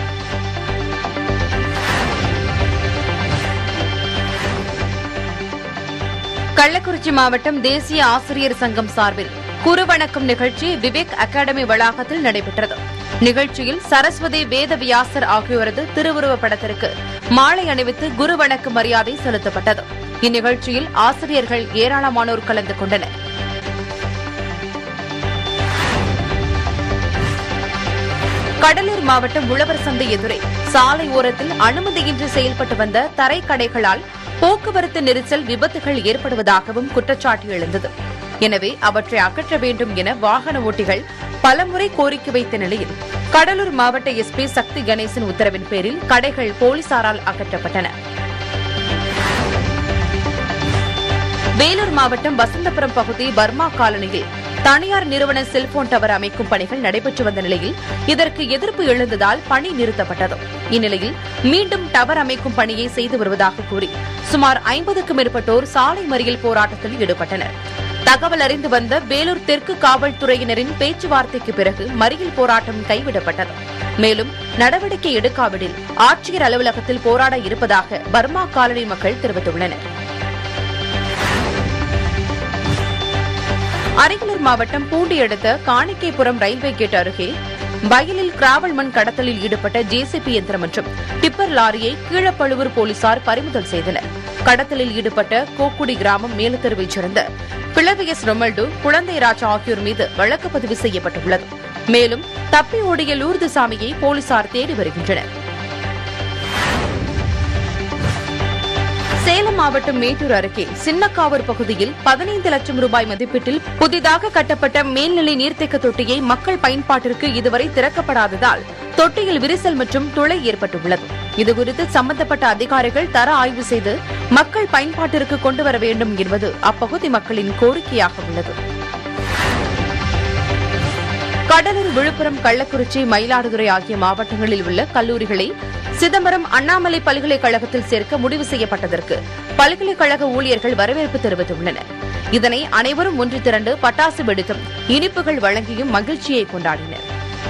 கள்ளக்குறிச்சி மாவட்டம் தேசிய ஆசிரியர் சங்கம் சார்பில் குருவணக்கம் நிகழ்ச்சி விவேக் அகாடமி வளாகத்தில் நடைபெற்றது நிகழ்ச்சியில் சரஸ்வதி வேதவியாசர் ஆகியோரது திருவுருவப் படத்திற்கு மாலை அணிவித்து குருவணக்க மரியாதை செலுத்தப்பட்டது இந்நிகழ்ச்சியில் ஆசிரியர்கள் ஏராளமானோர் கலந்து கொண்டனர் கடலூர் மாவட்டம் உழவர் சந்தை எதிரே சாலை ஓரத்தில் அனுமதியின்றி செயல்பட்டு வந்த தரைக்கடைகளால் போக்குவரத்து நெரிசல் விபத்துகள் ஏற்படுவதாகவும் குற்றச்சாட்டு எழுந்தது எனவே அவற்றை அகற்ற வேண்டும் என வாகன ஓட்டிகள் பலமுறை கோரிக்கை வைத்த நிலையில் கடலூர் மாவட்ட எஸ்பி சக்தி கணேசன் உத்தரவின் பேரில் கடைகள் போலீசாரால் அகற்றப்பட்டன வேலூர் மாவட்டம் வசந்தபுரம் பகுதி பர்மா காலனியில் தனியார் நிறுவன செல்போன் டவர் அமைக்கும் பணிகள் நடைபெற்று வந்த நிலையில் இதற்கு எதிர்ப்பு எழுந்ததால் பணி நிறுத்தப்பட்டது இந்நிலையில் மீண்டும் டவர் அமைக்கும் பணியை செய்து வருவதாக கூறி சுமார் ஐம்பதுக்கும் மேற்பட்டோர் சாலை மறியல் போராட்டத்தில் ஈடுபட்டனர் தகவல் அறிந்து வந்த வேலூர் தெற்கு காவல்துறையினரின் பேச்சுவார்த்தைக்கு பிறகு மறியல் போராட்டம் கைவிடப்பட்டது மேலும் நடவடிக்கை எடுக்காவிடில் ஆட்சியர் அலுவலகத்தில் போராட இருப்பதாக பர்மா காலனி மக்கள் தெரிவித்துள்ளனர் அரியலூர் மாவட்டம் பூண்டி அடுத்த காணிக்கைப்புறம் ரயில்வே கேட் அருகே வயலில் கிராவல் மண் கடத்தலில் ஈடுபட்ட ஜேசிபி இயந்திரம் மற்றும் டிப்பர் லாரியை கீழப்பழுவூர் போலீசார் பறிமுதல் செய்தனர் கடத்தலில் ஈடுபட்ட கோக்குடி கிராமம் மேலுத்தெருவைச் சேர்ந்த பிளவியஸ் ரொமல்டு குழந்தை ராஜா ஆகியோர் மீது வழக்கு பதிவு செய்யப்பட்டுள்ளது மேலும் தப்பி ஓடிய லூர்து சாமியை போலீசார் தேடி வருகின்றனர் சேலம் மாவட்டம் மேட்டூர் அருகே சின்னக்காவூர் பகுதியில் பதினைந்து லட்சம் ரூபாய் மதிப்பீட்டில் புதிதாக கட்டப்பட்ட மேல்நிலை நீர்த்தேக்க தொட்டியை மக்கள் பயன்பாட்டிற்கு இதுவரை திறக்கப்படாததால் தொட்டியில் விரிசல் மற்றும் துளை ஏற்பட்டுள்ளது இதுகுறித்து சம்பந்தப்பட்ட அதிகாரிகள் தர ஆய்வு செய்து மக்கள் பயன்பாட்டிற்கு கொண்டு வர வேண்டும் என்பது அப்பகுதி மக்களின் கோரிக்கையாக உள்ளது கடலூர் விழுப்புரம் கள்ளக்குறிச்சி மயிலாடுதுறை ஆகிய மாவட்டங்களில் உள்ள கல்லூரிகளை சிதம்பரம் அண்ணாமலை பல்கலைக்கழகத்தில் சேர்க்க முடிவு செய்யப்பட்டதற்கு பல்கலைக்கழக ஊழியர்கள் வரவேற்பு தெரிவித்துள்ளனர் இதனை அனைவரும் ஒன்று திரண்டு பட்டாசு வெடித்தும் இனிப்புகள் வழங்கியும் மகிழ்ச்சியை கொண்டாடினர்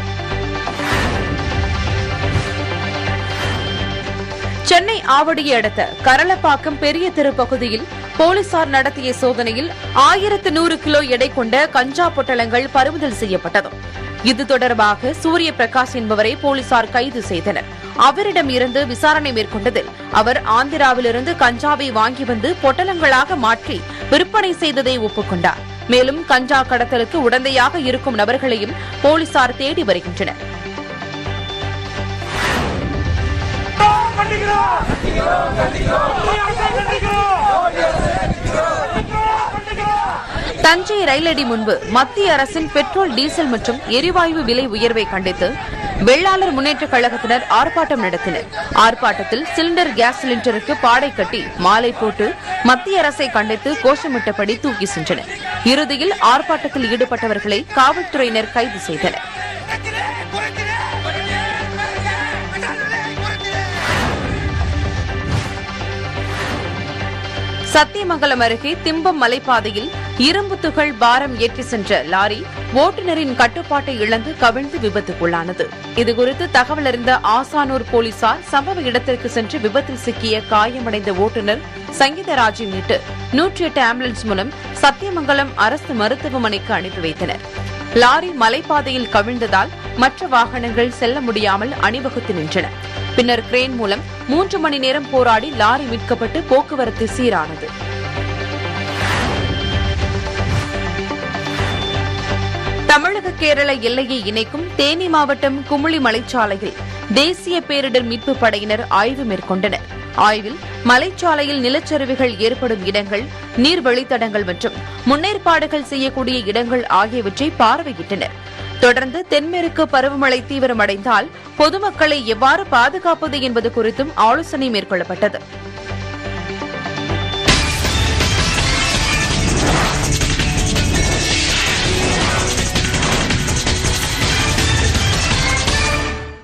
சென்னை ஆவடியை அடுத்த கரளப்பாக்கம் பெரிய தெரு பகுதியில் போலீசார் நடத்திய சோதனையில் ஆயிரத்து நூறு கிலோ எடை கொண்ட கஞ்சா பொட்டலங்கள் பறிமுதல் செய்யப்பட்டது இது தொடர்பாக சூரிய பிரகாஷ் என்பவரை போலீசார் கைது செய்தனர் அவரிடம் இருந்து விசாரணை மேற்கொண்டதில் அவர் ஆந்திராவிலிருந்து கஞ்சாவை வாங்கி வந்து பொட்டலங்களாக மாற்றி விற்பனை செய்ததை ஒப்புக்கொண்டார் மேலும் கஞ்சா கடத்தலுக்கு உடந்தையாக இருக்கும் நபர்களையும் போலீசார் தேடி வருகின்றனர் தஞ்சை ரயிலடி முன்பு மத்திய அரசின் பெட்ரோல் டீசல் மற்றும் எரிவாயு விலை உயர்வை கண்டித்து வெள்ளாளர் முன்னேற்றக் கழகத்தினர் ஆர்ப்பாட்டம் நடத்தினர் ஆர்ப்பாட்டத்தில் சிலிண்டர் கேஸ் சிலிண்டருக்கு பாடை கட்டி மாலை போட்டு மத்திய அரசை கண்டித்து கோஷமிட்டபடி தூக்கி சென்றனர் இறுதியில் ஆர்ப்பாட்டத்தில் ஈடுபட்டவர்களை காவல்துறையினர் கைது செய்தனர் சத்தியமங்கலம் அருகே திம்பம் மலைப்பாதையில் இரும்பு துகள் பாரம் ஏற்றி சென்ற லாரி ஓட்டுநரின் கட்டுப்பாட்டை இழந்து கவிழ்ந்து விபத்துக்குள்ளானது இதுகுறித்து தகவல் அறிந்த ஆசானூர் போலீசார் சம்பவ இடத்திற்கு சென்று விபத்தில் சிக்கிய காயமடைந்த ஓட்டுநர் சங்கீதராஜை மீட்டு நூற்றி எட்டு ஆம்புலன்ஸ் மூலம் சத்தியமங்கலம் அரசு மருத்துவமனைக்கு அனுப்பி வைத்தனர் லாரி மலைப்பாதையில் கவிழ்ந்ததால் மற்ற வாகனங்கள் செல்ல முடியாமல் அணிவகுத்து நின்றன பின்னர் கிரேன் மூலம் மூன்று மணி நேரம் போராடி லாரி மீட்கப்பட்டு போக்குவரத்து சீரானது தமிழக கேரள எல்லையை இணைக்கும் தேனி மாவட்டம் குமுளி மலைச்சாலையில் தேசிய பேரிடர் மீட்பு படையினர் ஆய்வு மேற்கொண்டனர் ஆய்வில் மலைச்சாலையில் நிலச்சரிவுகள் ஏற்படும் இடங்கள் நீர் வழித்தடங்கள் மற்றும் முன்னேற்பாடுகள் செய்யக்கூடிய இடங்கள் ஆகியவற்றை பார்வையிட்டனர் தொடர்ந்து தென்மேற்கு பருவமழை தீவிரமடைந்தால் பொதுமக்களை எவ்வாறு பாதுகாப்பது என்பது குறித்தும் ஆலோசனை மேற்கொள்ளப்பட்டது